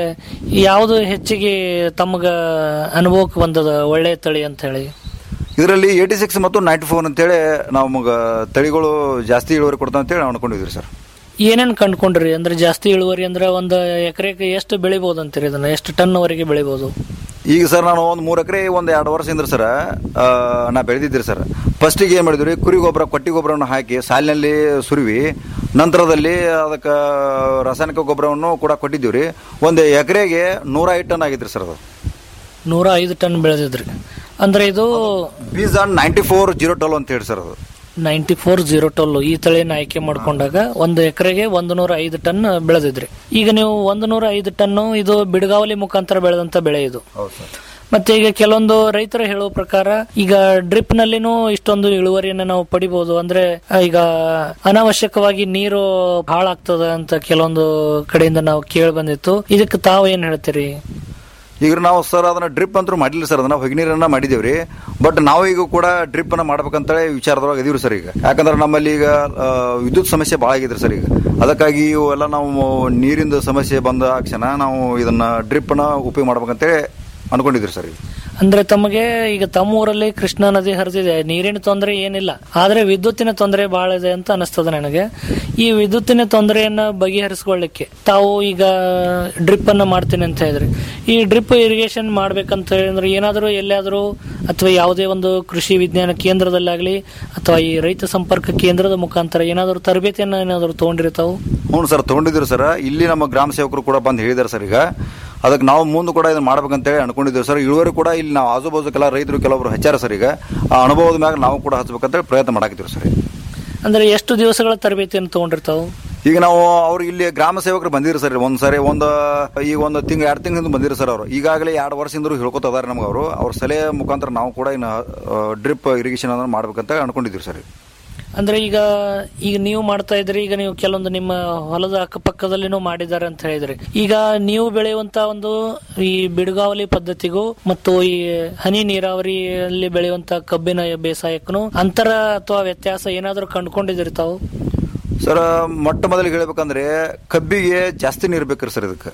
ಯಾವುದು ಹೆಚ್ಚಿಗೆ ತಮಗ ಅನುಭವಕ್ಕೆ ಬಂದದ ಒಳ್ಳೆ ತಳಿ ಅಂತ ಹೇಳಿ ಇದರಲ್ಲಿ ಏಯ್ಟಿ ಸಿಕ್ಸ್ ಮತ್ತು ನೈಂಟಿ ಫೋರ್ ಅಂತೇಳಿ ನಮಗ ತಳಿಗಳು ಜಾಸ್ತಿ ಇಳುವರಿ ಕೊಡ್ತಾವ ಅಂತೇಳಿ ನಾವು ಅನ್ಕೊಂಡಿದ್ವಿ ಸರ್ ಏನೇನ್ ಕಂಡ್ಕೊಂಡ್ರಿ ಅಂದ್ರೆ ಜಾಸ್ತಿ ಇಳುವರಿ ಅಂದ್ರೆ ಒಂದು ಎಕರೆಗೆ ಎಷ್ಟು ಬೆಳಿಬಹುದು ಅಂತೀರಿ ಇದನ್ನ ಎಷ್ಟು ಟನ್ ವರೆಗೆ ಬೆಳಿಬಹುದು ಈಗ ಸರ್ ನಾನು ಒಂದು ಮೂರು ಎಕರೆ ಒಂದು ಎರಡು ವರ್ಷ ಇಂದ್ರ ಸರ್ ಆ, ನಾ ಬೆಳೆದಿದ್ದೀರಿ ಸರ್ ಫಸ್ಟಿಗೆ ಏನು ಮಾಡಿದ್ವಿ ಕುರಿ ಗೊಬ್ಬರ ಕೊಟ್ಟಿ ಗೊಬ್ಬರವನ್ನು ಹಾಕಿ ಸಾಲಿನಲ್ಲಿ ಸುರುವಿ ನಂತರದಲ್ಲಿ ಅದಕ್ಕೆ ರಾಸಾಯನಿಕ ಗೊಬ್ಬರವನ್ನು ಕೂಡ ಕೊಟ್ಟಿದ್ದೀವಿ ರೀ ಒಂದು ಎಕರೆಗೆ ನೂರ ಐದು ಟನ್ ಆಗಿದ್ರಿ ಸರ್ ಅದು ನೂರ ಐದು ಟನ್ ಬೆಳೆದಿದ್ರಿ ಅಂದ್ರೆ ಇದು ಬೀಜ ನೈಂಟಿ ಫೋರ್ ಜೀರೋ ಟ್ವೆಲ್ ಅಂತ ಹೇಳಿ ಸರ್ ಅದು ನೈಂಟಿ ಫೋರ್ ಜೀರೋ ಟೊಲ್ ಈ ತಳಿನ ಆಯ್ಕೆ ಮಾಡ್ಕೊಂಡಾಗ ಒಂದು ಎಕರೆಗೆ ಒಂದು ನೂರ ಐದು ಟನ್ ಬೆಳೆದಿದ್ರಿ ಈಗ ನೀವು ಒಂದು ನೂರ ಐದು ಟನ್ನು ಇದು ಬಿಡಗಾವಲಿ ಮುಖಾಂತರ ಬೆಳೆದಂತ ಬೆಳೆ ಇದು ಮತ್ತೆ ಈಗ ಕೆಲವೊಂದು ರೈತರು ಹೇಳುವ ಪ್ರಕಾರ ಈಗ ಡ್ರಿಪ್ ನಲ್ಲಿನೂ ಇಷ್ಟೊಂದು ಇಳುವರಿಯನ್ನ ನಾವು ಪಡಿಬಹುದು ಅಂದ್ರೆ ಆ, ಈಗ ಅನಾವಶ್ಯಕವಾಗಿ ನೀರು ಹಾಳಾಗ್ತದ ಅಂತ ಕೆಲವೊಂದು ಕಡೆಯಿಂದ ನಾವು ಕೇಳಿ ಬಂದಿತ್ತು ಇದಕ್ಕೆ ತಾವು ಏನ್ ಹೇಳ್ತೀರಿ ಈಗ ನಾವು ಸರ್ ಅದನ್ನ ಡ್ರಿಪ್ ಅಂತೂ ಮಾಡಿಲ್ಲ ಸರ್ ಅದನ್ನ ಹೊಗಿನೀರನ್ನ ಮಾಡಿದೇವ್ರಿ ಬಟ್ ನಾವು ಈಗ ಕೂಡ ಡ್ರಿಪ್ ಅನ್ನ ಮಾಡ್ಬೇಕಂತೇಳಿ ವಿಚಾರದೊಳಗೆ ಇದೀವ್ರಿ ಸರ್ ಈಗ ಯಾಕಂದ್ರೆ ನಮ್ಮಲ್ಲಿ ಈಗ ಆ, ವಿದ್ಯುತ್ ಸಮಸ್ಯೆ ಭಾಳ ಆಗಿದ್ರಿ ಸರ್ ಈಗ ಅದಕ್ಕಾಗಿ ಇವೆಲ್ಲ ನಾವು ನೀರಿಂದ ಸಮಸ್ಯೆ ಬಂದ ಕ್ಷಣ ನಾವು ಇದನ್ನ ಡ್ರಿಪ್ ಅನ್ನ ಉಪಯೋಗ ಮಾಡ್ಬೇಕಂತೇಳಿ ಅನ್ಕೊಂಡಿದ್ರಿ ಸರ್ ಈಗ ಅಂದ್ರೆ ತಮಗೆ ಈಗ ತಮ್ಮ ಊರಲ್ಲಿ ಕೃಷ್ಣಾ ನದಿ ಹರಿದಿದೆ ನೀರಿನ ತೊಂದರೆ ಏನಿಲ್ಲ ಆದ್ರೆ ವಿದ್ಯುತ್ತಿನ ತೊಂದರೆ ಬಹಳ ಇದೆ ಅಂತ ಅನಿಸ್ತದೆ ನನಗೆ ಈ ವಿದ್ಯುತ್ತಿನ ತೊಂದರೆಯನ್ನ ಬಗೆಹರಿಸ್ಕೊಳ್ಳಿಕ್ಕೆ ತಾವು ಈಗ ಡ್ರಿಪ್ ಅನ್ನ ಮಾಡ್ತೀನಿ ಅಂತ ಹೇಳಿದ್ರಿ ಈ ಡ್ರಿಪ್ ಇರಿಗೇಷನ್ ಮಾಡ್ಬೇಕಂತ ಹೇಳಿದ್ರೆ ಏನಾದರೂ ಎಲ್ಲಿಯಾದರೂ ಅಥವಾ ಯಾವುದೇ ಒಂದು ಕೃಷಿ ವಿಜ್ಞಾನ ಕೇಂದ್ರದಲ್ಲಾಗ್ಲಿ ಅಥವಾ ಈ ರೈತ ಸಂಪರ್ಕ ಕೇಂದ್ರದ ಮುಖಾಂತರ ಏನಾದರೂ ತರಬೇತಿಯನ್ನ ಏನಾದರೂ ತಗೊಂಡ್ರಿ ತಾವು ಹ್ಞೂ ಸರ್ ತಗೊಂಡಿದ್ರು ಸರ್ ಇಲ್ಲಿ ನಮ್ಮ ಗ್ರಾಮ ಸೇವಕರು ಕೂಡ ಬಂದು ಹೇಳಿದಾರೆ ಸರ್ ಈಗ ಅದಕ್ಕೆ ನಾವು ಮುಂದೆ ಕೂಡ ಇದನ್ನ ಮಾಡ್ಬೇಕಂತೇಳಿ ಅನ್ಕೊಂಡಿದ್ದೇವೆ ಸರ್ ಇಳುವರಿ ಕೂಡ ಇಲ್ಲಿ ನಾವು ಆಜು ಬಾಜು ಕೆಲ ರೈತರು ಕೆಲವೊಬ್ರು ಹಚ್ಚಾರ ಸರ್ ಈಗ ಆ ಅನುಭವದ ಮ್ಯಾಗ ನಾವು ಕೂಡ ಹಚ್ಬೇಕಂತೇಳಿ ಪ್ರಯತ್ನ ಮಾಡಾಕಿದ್ದೀವಿ ಸರ್ ಅಂದ್ರೆ ಎಷ್ಟು ದಿವಸಗಳ ತರಬೇತಿಯನ್ನು ತಗೊಂಡಿರ್ತಾವು ಈಗ ನಾವು ಅವ್ರು ಇಲ್ಲಿ ಗ್ರಾಮ ಸೇವಕರು ಬಂದಿರು ಸರ್ ಒಂದ್ ಸರಿ ಒಂದು ಈಗ ಒಂದು ತಿಂಗ್ ಎರಡು ತಿಂಗಳಿಂದ ಬಂದಿರು ಸರ್ ಅವರು ಈಗಾಗಲೇ ಎರಡು ವರ್ಷದಿಂದ ಹೇಳ್ಕೊತ ಅದಾರೆ ನಮ್ಗೆ ಅವರು ಅವ್ರ ಸಲಹೆ ಮುಖಾಂತರ ನಾವು ಕೂಡ ಇನ್ನು ಡ್ರಿಪ್ ಇರಿಗೇಷನ್ ಅದನ್ನ ಮಾಡ್ಬೇಕಂತ ಅನ್ಕೊಂಡಿದ್ದೀವಿ ಸರ್ ಅಂದ್ರೆ ಈಗ ಈಗ ನೀವು ಮಾಡ್ತಾ ಇದ್ರಿ ಈಗ ನೀವು ಕೆಲವೊಂದು ನಿಮ್ಮ ಹೊಲದ ಅಕ್ಕಪಕ್ಕದಲ್ಲಿನೂ ಮಾಡಿದ್ದಾರೆ ಅಂತ ಹೇಳಿದ್ರಿ ಈಗ ನೀವು ಬೆಳೆಯುವಂತ ಒಂದು ಈ ಬಿಡುಗಾವಲಿ ಪದ್ಧತಿಗೂ ಮತ್ತು ಈ ಹನಿ ನೀರಾವರಿಯಲ್ಲಿ ಬೆಳೆಯುವಂತ ಕಬ್ಬಿನ ಬೇಸಾಯಕ್ಕೂ ಅಂತರ ಅಥವಾ ವ್ಯತ್ಯಾಸ ಏನಾದರೂ ಕಂಡುಕೊಂಡಿದ್ದೀರಿ ತಾವು ಸರ್ ಮೊಟ್ಟ ಮೊದಲಿಗೆ ಹೇಳ್ಬೇಕಂದ್ರೆ ಕಬ್ಬಿಗೆ ಜಾಸ್ತಿ ನೀರು ಬೇಕ್ರಿ ಸರ್ ಇದಕ್ಕೆ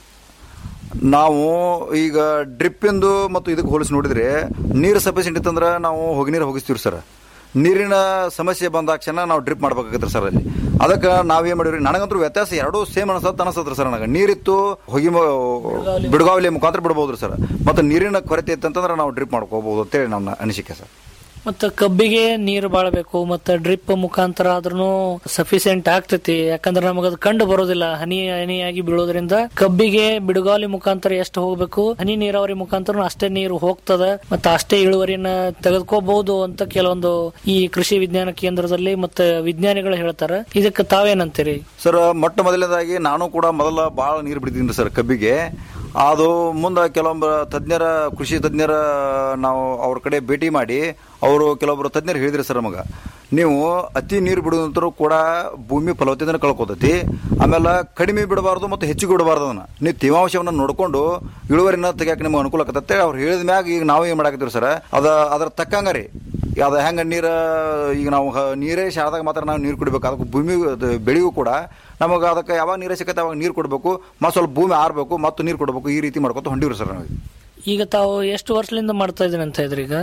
ನಾವು ಈಗ ಡ್ರಿಪ್ಪಿಂದು ಮತ್ತು ಇದಕ್ಕೆ ಹೋಲಿಸಿ ನೋಡಿದ್ರೆ ನೀರು ಸಫಿಷಿಯಂಟ್ ಇತ್ತಂದ್ರೆ ನಾವು ಹೋಗಿ ನೀರು ಹೋಗಿಸ್ತೀವಿ ಸರ್ ನೀರಿನ ಸಮಸ್ಯೆ ಬಂದಾಕ್ಷಣ ನಾವು ಡ್ರಿಪ್ ಮಾಡ್ಬೇಕಾಗತ್ತೆ ಸರ್ ಅಲ್ಲಿ ಅದಕ್ಕೆ ನಾವೇನ್ ಮಾಡಿವ್ರಿ ನನಗಂತೂ ವ್ಯತ್ಯಾಸ ಎರಡೂ ಸೇಮ್ ಅನ್ಸತ್ ಅನಿಸತ್ರಿ ಸರ್ ನನಗೆ ನೀರಿತ್ತು ಹೊಗಿ ಮ- ಬಿಡುಗಾವಲಿ ಮುಖಾಂತರ ಬಿಡ್ಬೋದ್ರಿ ಸರ್ ಮತ್ತು ನೀರಿನ ಕೊರತೆ ಇತ್ತಂತಂದ್ರೆ ನಾವು ಡ್ರಿಪ್ ಮಾಡ್ಕೋಬಹುದು ಅಂತೇಳಿ ನನ್ನ ಅನಿಸಿಕೆ ಸರ್ ಮತ್ತ ಕಬ್ಬಿಗೆ ನೀರು ಬಾಳ ಬೇಕು ಮತ್ತ ಡ್ರಿಪ್ ಮುಖಾಂತರ ಆದ್ರೂ ಸಫಿಸಿಯೆಂಟ್ ಆಗ್ತೈತಿ ಯಾಕಂದ್ರೆ ನಮಗದು ಕಂಡು ಬರೋದಿಲ್ಲ ಹನಿ ಹನಿಯಾಗಿ ಬೀಳೋದ್ರಿಂದ ಕಬ್ಬಿಗೆ ಬಿಡುಗಾಲಿ ಮುಖಾಂತರ ಎಷ್ಟು ಹೋಗ್ಬೇಕು ಹನಿ ನೀರಾವರಿ ಮುಖಾಂತರ ಅಷ್ಟೇ ನೀರು ಹೋಗ್ತದ ಮತ್ತ ಅಷ್ಟೇ ಇಳುವರಿಯನ್ನ ತೆಗೆದುಕೋಬಹುದು ಅಂತ ಕೆಲವೊಂದು ಈ ಕೃಷಿ ವಿಜ್ಞಾನ ಕೇಂದ್ರದಲ್ಲಿ ಮತ್ತೆ ವಿಜ್ಞಾನಿಗಳು ಹೇಳ್ತಾರ ಇದಕ್ಕೆ ತಾವೇನಂತೀರಿ ಸರ್ ಮೊಟ್ಟ ಮೊದಲನೇದಾಗಿ ನಾನು ಕೂಡ ಮೊದಲ ಭಾಳ ನೀರು ಬಿಡ್ತೀನಿ ಸರ್ ಕಬ್ಬಿಗೆ ಅದು ಮುಂದೆ ಕೆಲವೊಬ್ಬ ತಜ್ಞರ ಕೃಷಿ ತಜ್ಞರ ನಾವು ಅವ್ರ ಕಡೆ ಭೇಟಿ ಮಾಡಿ ಅವರು ಕೆಲವೊಬ್ಬರು ತಜ್ಞರು ಹೇಳಿದ್ರಿ ಸರ್ ನಮಗೆ ನೀವು ಅತಿ ನೀರು ಬಿಡುವಂತರೂ ಕೂಡ ಭೂಮಿ ಫಲವತ್ತತೆಯನ್ನು ಕಳ್ಕೊತೈತಿ ಆಮೇಲೆ ಕಡಿಮೆ ಬಿಡಬಾರ್ದು ಮತ್ತು ಹೆಚ್ಚಿಗೆ ಬಿಡಬಾರ್ದು ಅದನ್ನ ನೀವು ತೇವಾಂಶವನ್ನು ನೋಡಿಕೊಂಡು ಇಳುವರಿನ ತೆಗಿಯಕ್ಕೆ ನಿಮ್ಗೆ ಅನುಕೂಲ ಆಗತ್ತೆ ಅವ್ರು ಹೇಳಿದ ಮ್ಯಾಗ ಈಗ ನಾವು ಏನು ಮಾಡಾಕತ್ತೀವಿ ಸರ್ ಅದ ಅದ್ರ ತಕ್ಕಂಗ ರೀ ಅದ ಹೆಂಗ ನೀರ ಈಗ ನಾವು ಹ- ನೀರೇ ಶಾರದಾಗ ಮಾತ್ರ ನಾವು ನೀರು ಕುಡಿಬೇಕು ಅದಕ್ಕೆ ಭೂಮಿ ಅದು ಬೆಳೆಗೂ ಕೂಡ ನಮಗೆ ಅದಕ್ಕೆ ಯಾವಾಗ ನೀರೇ ಸಿಕ್ಕತ್ತೆ ಅವಾಗ ನೀರು ಕೊಡಬೇಕು ಮತ್ತು ಸ್ವಲ್ಪ ಭೂಮಿ ಆರ್ಬೇಕು ಮತ್ತು ನೀರು ಕೊಡಬೇಕು ಈ ರೀತಿ ಮಾಡ್ಕೊತ ಹೊಂಟಿವ್ರಿ ಸರ್ ನಾವು ಈಗ ತಾವು ಎಷ್ಟು ವರ್ಷದಿಂದ ಮಾಡ್ತಾ ಇದೀನಿ ಅಂತ ಇದ್ರಿ ಈಗ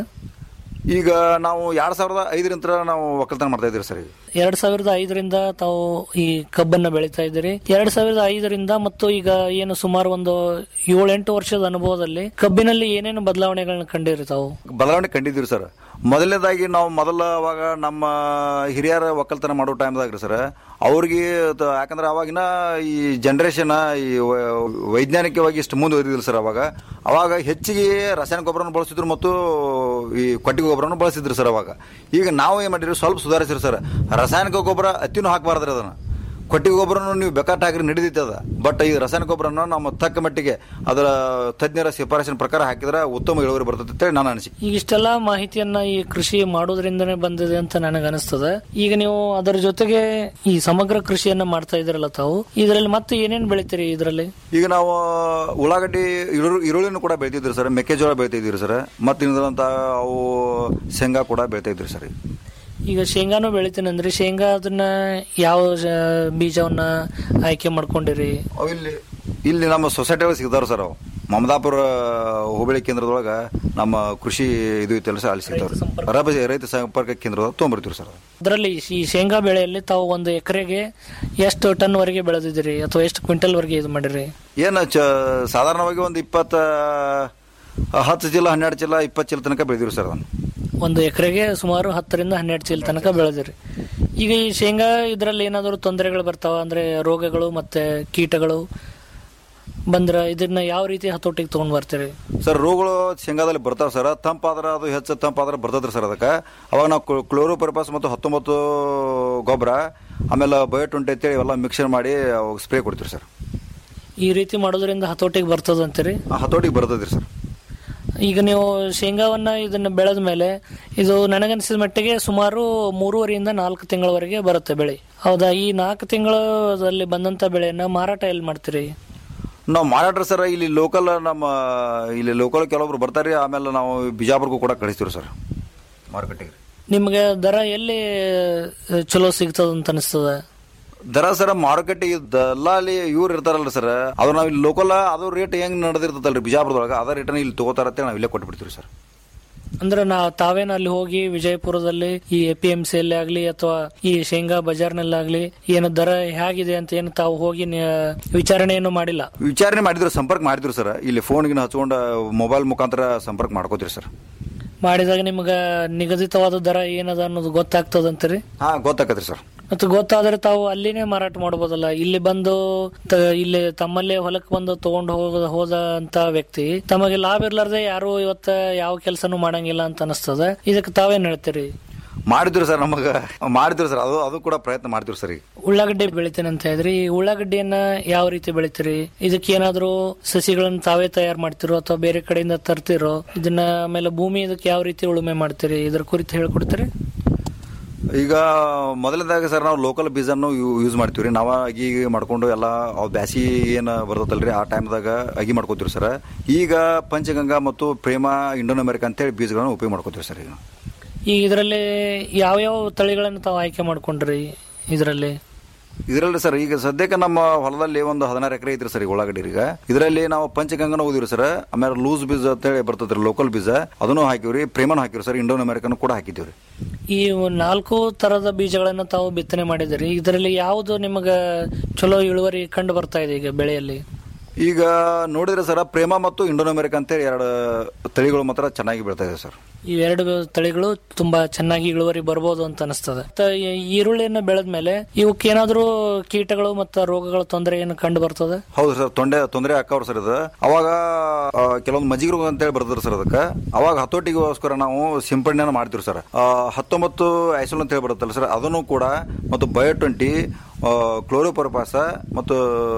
ಈಗ ನಾವು ಎರಡ್ ಸಾವಿರದ ಐದರಿಂದ ನಾವು ಒಕ್ಕಲ್ತನ ಮಾಡ್ತಾ ಇದ್ದೀವಿ ಸರ್ ಈಗ ಎರಡ್ ಸಾವಿರದ ಐದರಿಂದ ತಾವು ಈ ಕಬ್ಬನ್ನ ಬೆಳೀತಾ ಇದ್ದೀರಿ ಎರಡ್ ಸಾವಿರದ ಐದರಿಂದ ಮತ್ತು ಈಗ ಏನು ಸುಮಾರು ಒಂದು ಏಳೆಂಟು ವರ್ಷದ ಅನುಭವದಲ್ಲಿ ಕಬ್ಬಿನಲ್ಲಿ ಏನೇನು ಬದಲಾವಣೆಗಳನ್ನ ಕಂಡಿರಿ ತಾವು ಬದಲಾವಣೆ ಕಂಡಿದ್ದೀವಿ ಸರ್ ಮೊದಲನೇದಾಗಿ ನಾವು ಮೊದಲ ಅವಾಗ ನಮ್ಮ ಹಿರಿಯರ ಒಕ್ಕಲ್ತನ ಮಾಡೋ ಟೈಮ್ದಾಗ ರೀ ಸರ್ ಅವ್ರಿಗೆ ತ- ಯಾಕಂದ್ರೆ ಅವಾಗಿನ ಈ ಜನ್ರೇಷನ್ ಈ ವ- ವೈಜ್ಞಾನಿಕವಾಗಿ ಇಷ್ಟು ಮುಂದುವರಿದಿಲ್ಲ ಸರ್ ಅವಾಗ ಅವಾಗ ಹೆಚ್ಚಿಗೆ ರಾಸಾಯನಿಕ ಗೊಬ್ಬರನ ಬಳಸಿದ್ರು ಮತ್ತು ಈ ಕೊಟ್ಟಿಗೆ ಗೊಬ್ಬರನ ಬಳಸಿದ್ರು ಸರ್ ಅವಾಗ ಈಗ ನಾವು ಏನು ಮಾಡಿದ್ರಿ ಸ್ವಲ್ಪ ಸುಧಾರಿಸಿರಿ ಸರ್ ರಾಸಾಯನಿಕ ಗೊಬ್ಬರ ಅತಿನೂ ಹಾಕಬಾರ್ದ್ರಿ ಅದನ್ನ ಕೊಟ್ಟಿಗೆ ಗೊಬ್ಬರನು ನೀವು ಬೇಕಾಟ ಹಾಕಿದ್ರೆ ನಡೀತೈತೆ ಅದ ಬಟ್ ಈ ರಾಸಾಯನಿಕ ಗೊಬ್ಬರನ ನಮ್ಮ ತಕ್ಕ ಮಟ್ಟಿಗೆ ಅದರ ತಜ್ಞರ ಶಿಫಾರಸಿನ ಪ್ರಕಾರ ಹಾಕಿದ್ರೆ ಉತ್ತಮ ಇಳುವರಿ ಬರ್ತದೆ ಅಂತೇಳಿ ನಾನು ಅನಿಸಿಕೆ ಈಗ ಇಷ್ಟೆಲ್ಲ ಮಾಹಿತಿಯನ್ನ ಈ ಕೃಷಿ ಮಾಡೋದ್ರಿಂದನೇ ಬಂದಿದೆ ಅಂತ ನನಗೆ ಅನಿಸ್ತದೆ ಈಗ ನೀವು ಅದರ ಜೊತೆಗೆ ಈ ಸಮಗ್ರ ಕೃಷಿಯನ್ನ ಮಾಡ್ತಾ ಇದ್ರಲ್ಲ ತಾವು ಇದರಲ್ಲಿ ಮತ್ತೆ ಏನೇನ್ ಬೆಳಿತೀರಿ ಇದರಲ್ಲಿ ಈಗ ನಾವು ಉಳ್ಳಾಗಡ್ಡಿ ಈರುಳ್ಳಿ ಈರುಳ್ಳಿನೂ ಕೂಡ ಬೆಳಿತಿದ್ರಿ ಸರ್ ಮೆಕ್ಕೆಜೋಳ ಬೆಳಿತಿದ್ರಿ ಸರ್ ಮತ್ತೆ ಇನ್ನದಂತ ಅವು ಶೇಂಗಾ ಕೂಡ ಬೆಳಿತಾ ಇದ್ರಿ ಸರ್ ಈಗ ಶೇಂಗಾನು ಬೆಳಿತೀನಿ ಅಂದ್ರೆ ಶೇಂಗಾ ಅದನ್ನ ಯಾವ ಜ- ಬೀಜವನ್ನ ಆಯ್ಕೆ ಮಾಡ್ಕೊಂಡಿರಿ ಅವು ಇಲ್ಲಿ ಇಲ್ಲಿ ನಮ್ಮ ಸೊಸೈಟಿ ಒಳಗೆ ಸಿಗ್ತಾವ್ರಿ ಸರ್ ಅವು ಮಮದಾಪುರ ಹೋಬಳಿ ಕೇಂದ್ರದೊಳಗ ನಮ್ಮ ಕೃಷಿ ಇದು ಐತಲ್ಲ ಸರ್ ಅಲ್ಲಿ ಸಿಗ್ತಾವ್ರಿ ರೈತ ರೈತ ಸಂಪರ್ಕ ಕೇಂದ್ರದೊಳಗೆ ತೊಗೊಂಬರ್ತೀವಿ ಸರ್ ಅದರಲ್ಲಿ ಈ ಶೇಂಗಾ ಬೆಳೆಯಲ್ಲಿ ತಾವು ಒಂದು ಎಕರೆಗೆ ಎಷ್ಟು ಟನ್ ವರೆಗೆ ಬೆಳೆದಿದ್ದೀರಿ ಅಥವಾ ಎಷ್ಟು ಕ್ವಿಂಟಲ್ ವರೆಗೆ ಇದು ಮಾಡಿರಿ ಏನು ಚ ಸಾಧಾರಣವಾಗಿ ಒಂದು ಇಪ್ಪತ್ತ ಹತ್ತು ಚೀಲ ಹನ್ನೆರಡು ಚೀಲ ಇಪ್ಪತ್ತು ಚೀಲ ತನಕ ಬೆಳೆದಿವ್ರಿ ಸರ್ ಅದನ್ನು ಒಂದು ಎಕರೆಗೆ ಸುಮಾರು ಹತ್ತರಿಂದ ಹನ್ನೆರಡು ಚೀಲ ತನಕ ಬೆಳೆದಿರಿ ಈಗ ಈ ಶೇಂಗಾ ಇದರಲ್ಲಿ ಏನಾದರೂ ತೊಂದರೆಗಳು ಬರ್ತಾವ ಅಂದ್ರೆ ರೋಗಗಳು ಮತ್ತೆ ಕೀಟಗಳು ಬಂದ್ರ ಇದನ್ನ ಯಾವ ರೀತಿ ಹತೋಟಿಗೆ ತಗೊಂಡ್ ಬರ್ತೀರಿ ಸರ್ ರೋಗಗಳು ಶೇಂಗಾದಲ್ಲಿ ಬರ್ತಾವೆ ಸರ್ ತಂಪಾದ್ರೆ ಅದು ಹೆಚ್ಚು ತಂಪಾದ್ರೆ ಬರ್ತದ್ರಿ ಸರ್ ಅದಕ್ಕೆ ಅವಾಗ ನಾವು ಕ್ಲೋರೋಪರ್ಪಸ್ ಮತ್ತು ಹತ್ತೊಂಬತ್ತು ಗೊಬ್ಬರ ಆಮೇಲೆ ಬಯೋ ಟ್ವೆಂಟಿ ಅಂತೇಳಿ ಇವೆಲ್ಲ ಮಿಕ್ಸರ್ ಮಾಡಿ ಅವಾಗ ಸ್ಪ್ರೇ ಕೊಡ್ತೀವಿ ಸರ್ ಈ ರೀತಿ ಮಾಡೋದ್ರಿಂದ ಹತೋಟಿಗೆ ಬರ್ತದ ಅಂತೀರಿ ಆ ಹತೋಟಿಗೆ ಬರ್ತದ್ರಿ ಸರ್ ಈಗ ನೀವು ಶೇಂಗಾವನ್ನ ಇದನ್ನ ಬೆಳೆದ ಮೇಲೆ ಇದು ನನಗನ್ಸಿದ ಮಟ್ಟಿಗೆ ಸುಮಾರು ಮೂರುವರೆಯಿಂದ ನಾಲ್ಕು ತಿಂಗಳವರೆಗೆ ಬರುತ್ತೆ ಬೆಳೆ ಹೌದಾ ಈ ನಾಲ್ಕು ತಿಂಗಳಲ್ಲಿ ಬಂದಂತ ಬೆಳೆಯನ್ನ ಮಾರಾಟ ಎಲ್ಲಿ ಮಾಡ್ತೀರಿ ನಾವು ಮಾರಾಟ್ರಿ ಸರ್ ಇಲ್ಲಿ ಲೋಕಲ್ ನಮ್ಮ ಇಲ್ಲಿ ಲೋಕಲ್ ಕೆಲವೊಬ್ರು ಬರ್ತಾರೆ ಆಮೇಲೆ ನಾವು ಬಿಜಾಪುರಕ್ಕೂ ಕೂಡ ಕಳಿಸ್ತೀವಿ ಸರ್ ಮಾರುಕಟ್ಟೆಗೆ ನಿಮ್ಗೆ ದರ ಎಲ್ಲಿ ಅಹ್, ಚಲೋ ಸಿಗ್ತದ ಅಂತ ಅನಿಸ್ತದ ದರ ಸರ್ ಮಾರುಕಟ್ಟೆ ದಲ್ಲಾಲಿ ಇವ್ರು ಇರ್ತಾರಲ್ಲ ಸರ್ ಅದು ನಾವು ಇಲ್ಲಿ ಲೋಕಲ್ ಅದು ರೇಟ್ ಹೆಂಗ್ ನಡೆದಿರ್ತದಲ್ರಿ ಬಿಜಾಪುರದೊಳಗೆ ಅದ ರೇಟನ್ನ ಇಲ್ಲಿ ತಗೋತಾರ ಅಂತ ನಾವು ಇಲ್ಲೇ ಕೊಟ್ಬಿಡ್ತೀವಿ ಸರ್ ಅಂದ್ರೆ ನಾ ತಾವೇನ ಅಲ್ಲಿ ಹೋಗಿ ವಿಜಯಪುರದಲ್ಲಿ ಈ ಎ ಪಿ ಎಂ ಸಿ ಅಲ್ಲಿ ಆಗ್ಲಿ ಅಥವಾ ಈ ಶೇಂಗಾ ಬಜಾರ್ನಲ್ಲಾಗ್ಲಿ ಏನು ದರ ಹೇಗಿದೆ ಅಂತ ಏನು ತಾವು ಹೋಗಿ ನಿ- ವಿಚಾರಣೆ ಏನು ಮಾಡಿಲ್ಲ ವಿಚಾರಣೆ ಮಾಡಿದ್ರು ಸಂಪರ್ಕ ಮಾಡಿದ್ರು ಸರ್ ಇಲ್ಲಿ ಫೋನ್ಗಿನ ಹಚ್ಕೊಂಡು ಮೊಬೈಲ್ ಮುಖಾಂತರ ಸಂಪರ್ಕ ಮಾಡ್ಕೋತೀರಿ ಸರ್ ಮಾಡಿದಾಗ ನಿಮ್ಗ ನಿಗದಿತವಾದ ದರ ಏನದ ಅನ್ನೋದು ಗೊತ್ತಾಗ್ತದಂತೀರಿ ಹಾ ಗೊತ್ತಾಕತ್ರಿ ಸರ್ ಮತ್ತು ಗೊತ್ತಾದ್ರೆ ತಾವು ಅಲ್ಲಿನೇ ಮಾರಾಟ ಮಾಡಬಹುದಲ್ಲ ಇಲ್ಲಿ ಬಂದು ತ- ಇಲ್ಲಿ ತಮ್ಮಲ್ಲೇ ಹೊಲಕ್ಕೆ ಬಂದು ತಗೊಂಡು ಹೋದ ಹೋದ ಅಂತ ವ್ಯಕ್ತಿ ತಮಗೆ ಲಾಭ ಇರ್ಲಾರ್ದೆ ಯಾರು ಇವತ್ತ ಯಾವ ಕೆಲಸನೂ ಮಾಡಂಗಿಲ್ಲ ಅಂತ ಅನಿಸ್ತದ ಇದಕ್ಕೆ ತಾವೇನ್ ಹೇಳ್ತೀರಿ ಮಾಡಿದ್ರು ಸರ್ ನಮಗ ಮಾಡಿದ್ರು ಸರ್ ಅದು ಅದು ಕೂಡ ಪ್ರಯತ್ನ ಮಾಡ್ತೀವಿ ಸರ್ ಈಗ ಉಳ್ಳಾಗಡ್ಡಿ ಬೆಳಿತೇನೆ ಅಂತ ಇದ್ರಿ ಈ ಉಳ್ಳಾಗಡ್ಡಿಯನ್ನ ಯಾವ ರೀತಿ ಬೆಳಿತೀರಿ ಇದಕ್ಕೆ ಏನಾದ್ರೂ ಸಸಿಗಳನ್ನ ತಾವೇ ತಯಾರು ಮಾಡ್ತಿರೋ ಅಥವಾ ಬೇರೆ ಕಡೆಯಿಂದ ತರ್ತಿರೋ ಇದನ್ನ ಆಮೇಲೆ ಭೂಮಿ ಇದಕ್ಕೆ ಯಾವ ರೀತಿ ಉಳುಮೆ ಮಾಡ್ತೀರಿ ಇದ್ರ ಕುರಿತು ಹೇಳ್ಕೊಡ್ತೀರಿ ಈಗ ಮೊದಲನೇದಾಗ ಸರ್ ನಾವು ಲೋಕಲ್ ಬೀಜನ್ನು ಯೂಸ್ ಮಾಡ್ತೀವಿ ರೀ ನಾವು ಅಗಿ ಮಾಡ್ಕೊಂಡು ಎಲ್ಲ ಅವು ಬ್ಯಾಸಿ ಏನು ಬರ್ತದಲ್ರಿ ಆ ಟೈಮ್ದಾಗ ಅಗಿ ಮಾಡ್ಕೋತೀವಿ ಸರ್ ಈಗ ಪಂಚಗಂಗಾ ಮತ್ತು ಪ್ರೇಮ ಇಂಡೋನ್ ಅಮೆರಿಕ ಅಂತೇಳಿ ಬೀಜಗಳನ್ನು ಉಪಯೋಗ ಮಾಡ್ಕೋತೀವಿ ಸರ್ ಈಗ ಈ ಇದರಲ್ಲಿ ಯಾವ್ಯಾವ ತಳಿಗಳನ್ನು ತಾವು ಆಯ್ಕೆ ಮಾಡ್ಕೊಂಡ್ರಿ ಇದರಲ್ಲಿ ಇದರಲ್ಲಿ ಸರ್ ಈಗ ಸದ್ಯಕ್ಕೆ ನಮ್ಮ ಹೊಲದಲ್ಲಿ ಒಂದು ಹದಿನಾರು ಎಕರೆ ಐತ್ರಿ ಸರ್ ಈಗ ಉಳ್ಳಾಗಡ್ಡಿ ಈಗ ಇದರಲ್ಲಿ ನಾವು ಪಂಚಗಂಗನ ಓದಿವ್ರಿ ಸರ್ ಆಮೇಲೆ ಲೂಸ್ ಬೀಜ ಅಂತೇಳಿ ಬರ್ತದ್ರಿ ಲೋಕಲ್ ಬೀಜ ಅದನ್ನು ಹಾಕಿವ್ರಿ ಪ್ರೇಮನು ಹಾಕಿವ್ರಿ ಸರ್ ಇಂಡೋನ್ ಅಮೆರಿಕನ್ ಕೂಡ ಹಾಕಿದ್ದೀವ್ರಿ ಈ ನಾಲ್ಕು ತರದ ಬೀಜಗಳನ್ನು ತಾವು ಬಿತ್ತನೆ ಮಾಡಿದಿರಿ ಇದರಲ್ಲಿ ಯಾವುದು ನಿಮಗ ಚಲೋ ಇಳುವರಿ ಕಂಡು ಬರ್ತಾ ಇದೆ ಈಗ ಬೆಳೆಯಲ್ಲಿ ಈಗ ನೋಡಿದ್ರೆ ಸರ್ ಪ್ರೇಮ ಮತ್ತು ಇಂಡೋನ್ ಅಮೆರಿಕ ಅಂತ ಎರಡು ತಳಿಗಳು ಮಾತ್ರ ಚೆನ್ನಾಗಿ ಬೆಳ್ತಾ ಇದೆ ಸರ್ ಈ ಎರಡು ತಳಿಗಳು ತುಂಬಾ ಚೆನ್ನಾಗಿ ಇಳುವರಿ ಬರ್ಬೋದು ಅಂತ ಅನಿಸ್ತದೆ ಮತ್ತ ಈ ಈರುಳ್ಳಿಯನ್ನ ಬೆಳೆದ್ಮೇಲೆ ಇವಕ್ಕೆ ಏನಾದ್ರೂ ಕೀಟಗಳು ಮತ್ತು ರೋಗಗಳ ತೊಂದರೆ ಏನು ಕಂಡು ಬರ್ತದೆ ಹೌದು ಸರ್ ತೊಂದರೆ ತೊಂದರೆ ಹಾಕವ್ರು ಸರ್ ಇದು ಅವಾಗ ಆ, ಕೆಲವೊಂದು ಮಜ್ಜಿಗೆ ರೋಗ ಅಂತೇಳಿ ಬರ್ತಾರೆ ಸರ್ ಅದಕ್ಕೆ ಅವಾಗ ಹತೋಟಿಗೋಸ್ಕರ ನಾವು ಸಿಂಪಡಣೆಯನ್ನು ಮಾಡ್ತೀವಿ ಸರ್ ಆ, ಹತ್ತೊಂಬತ್ತು ಐಸೋಲ್ ಅಂತ ಹೇಳಿ ಬರುತ್ತಲ್ಲ ಸರ್ ಅದನ್ನು ಕೂಡ ಮತ್ತು ಬಯೋ ಟ್ವೆಂಟಿ ಕ್ಲೋರೋಪರ್ಪಾಸ ಮತ್ತು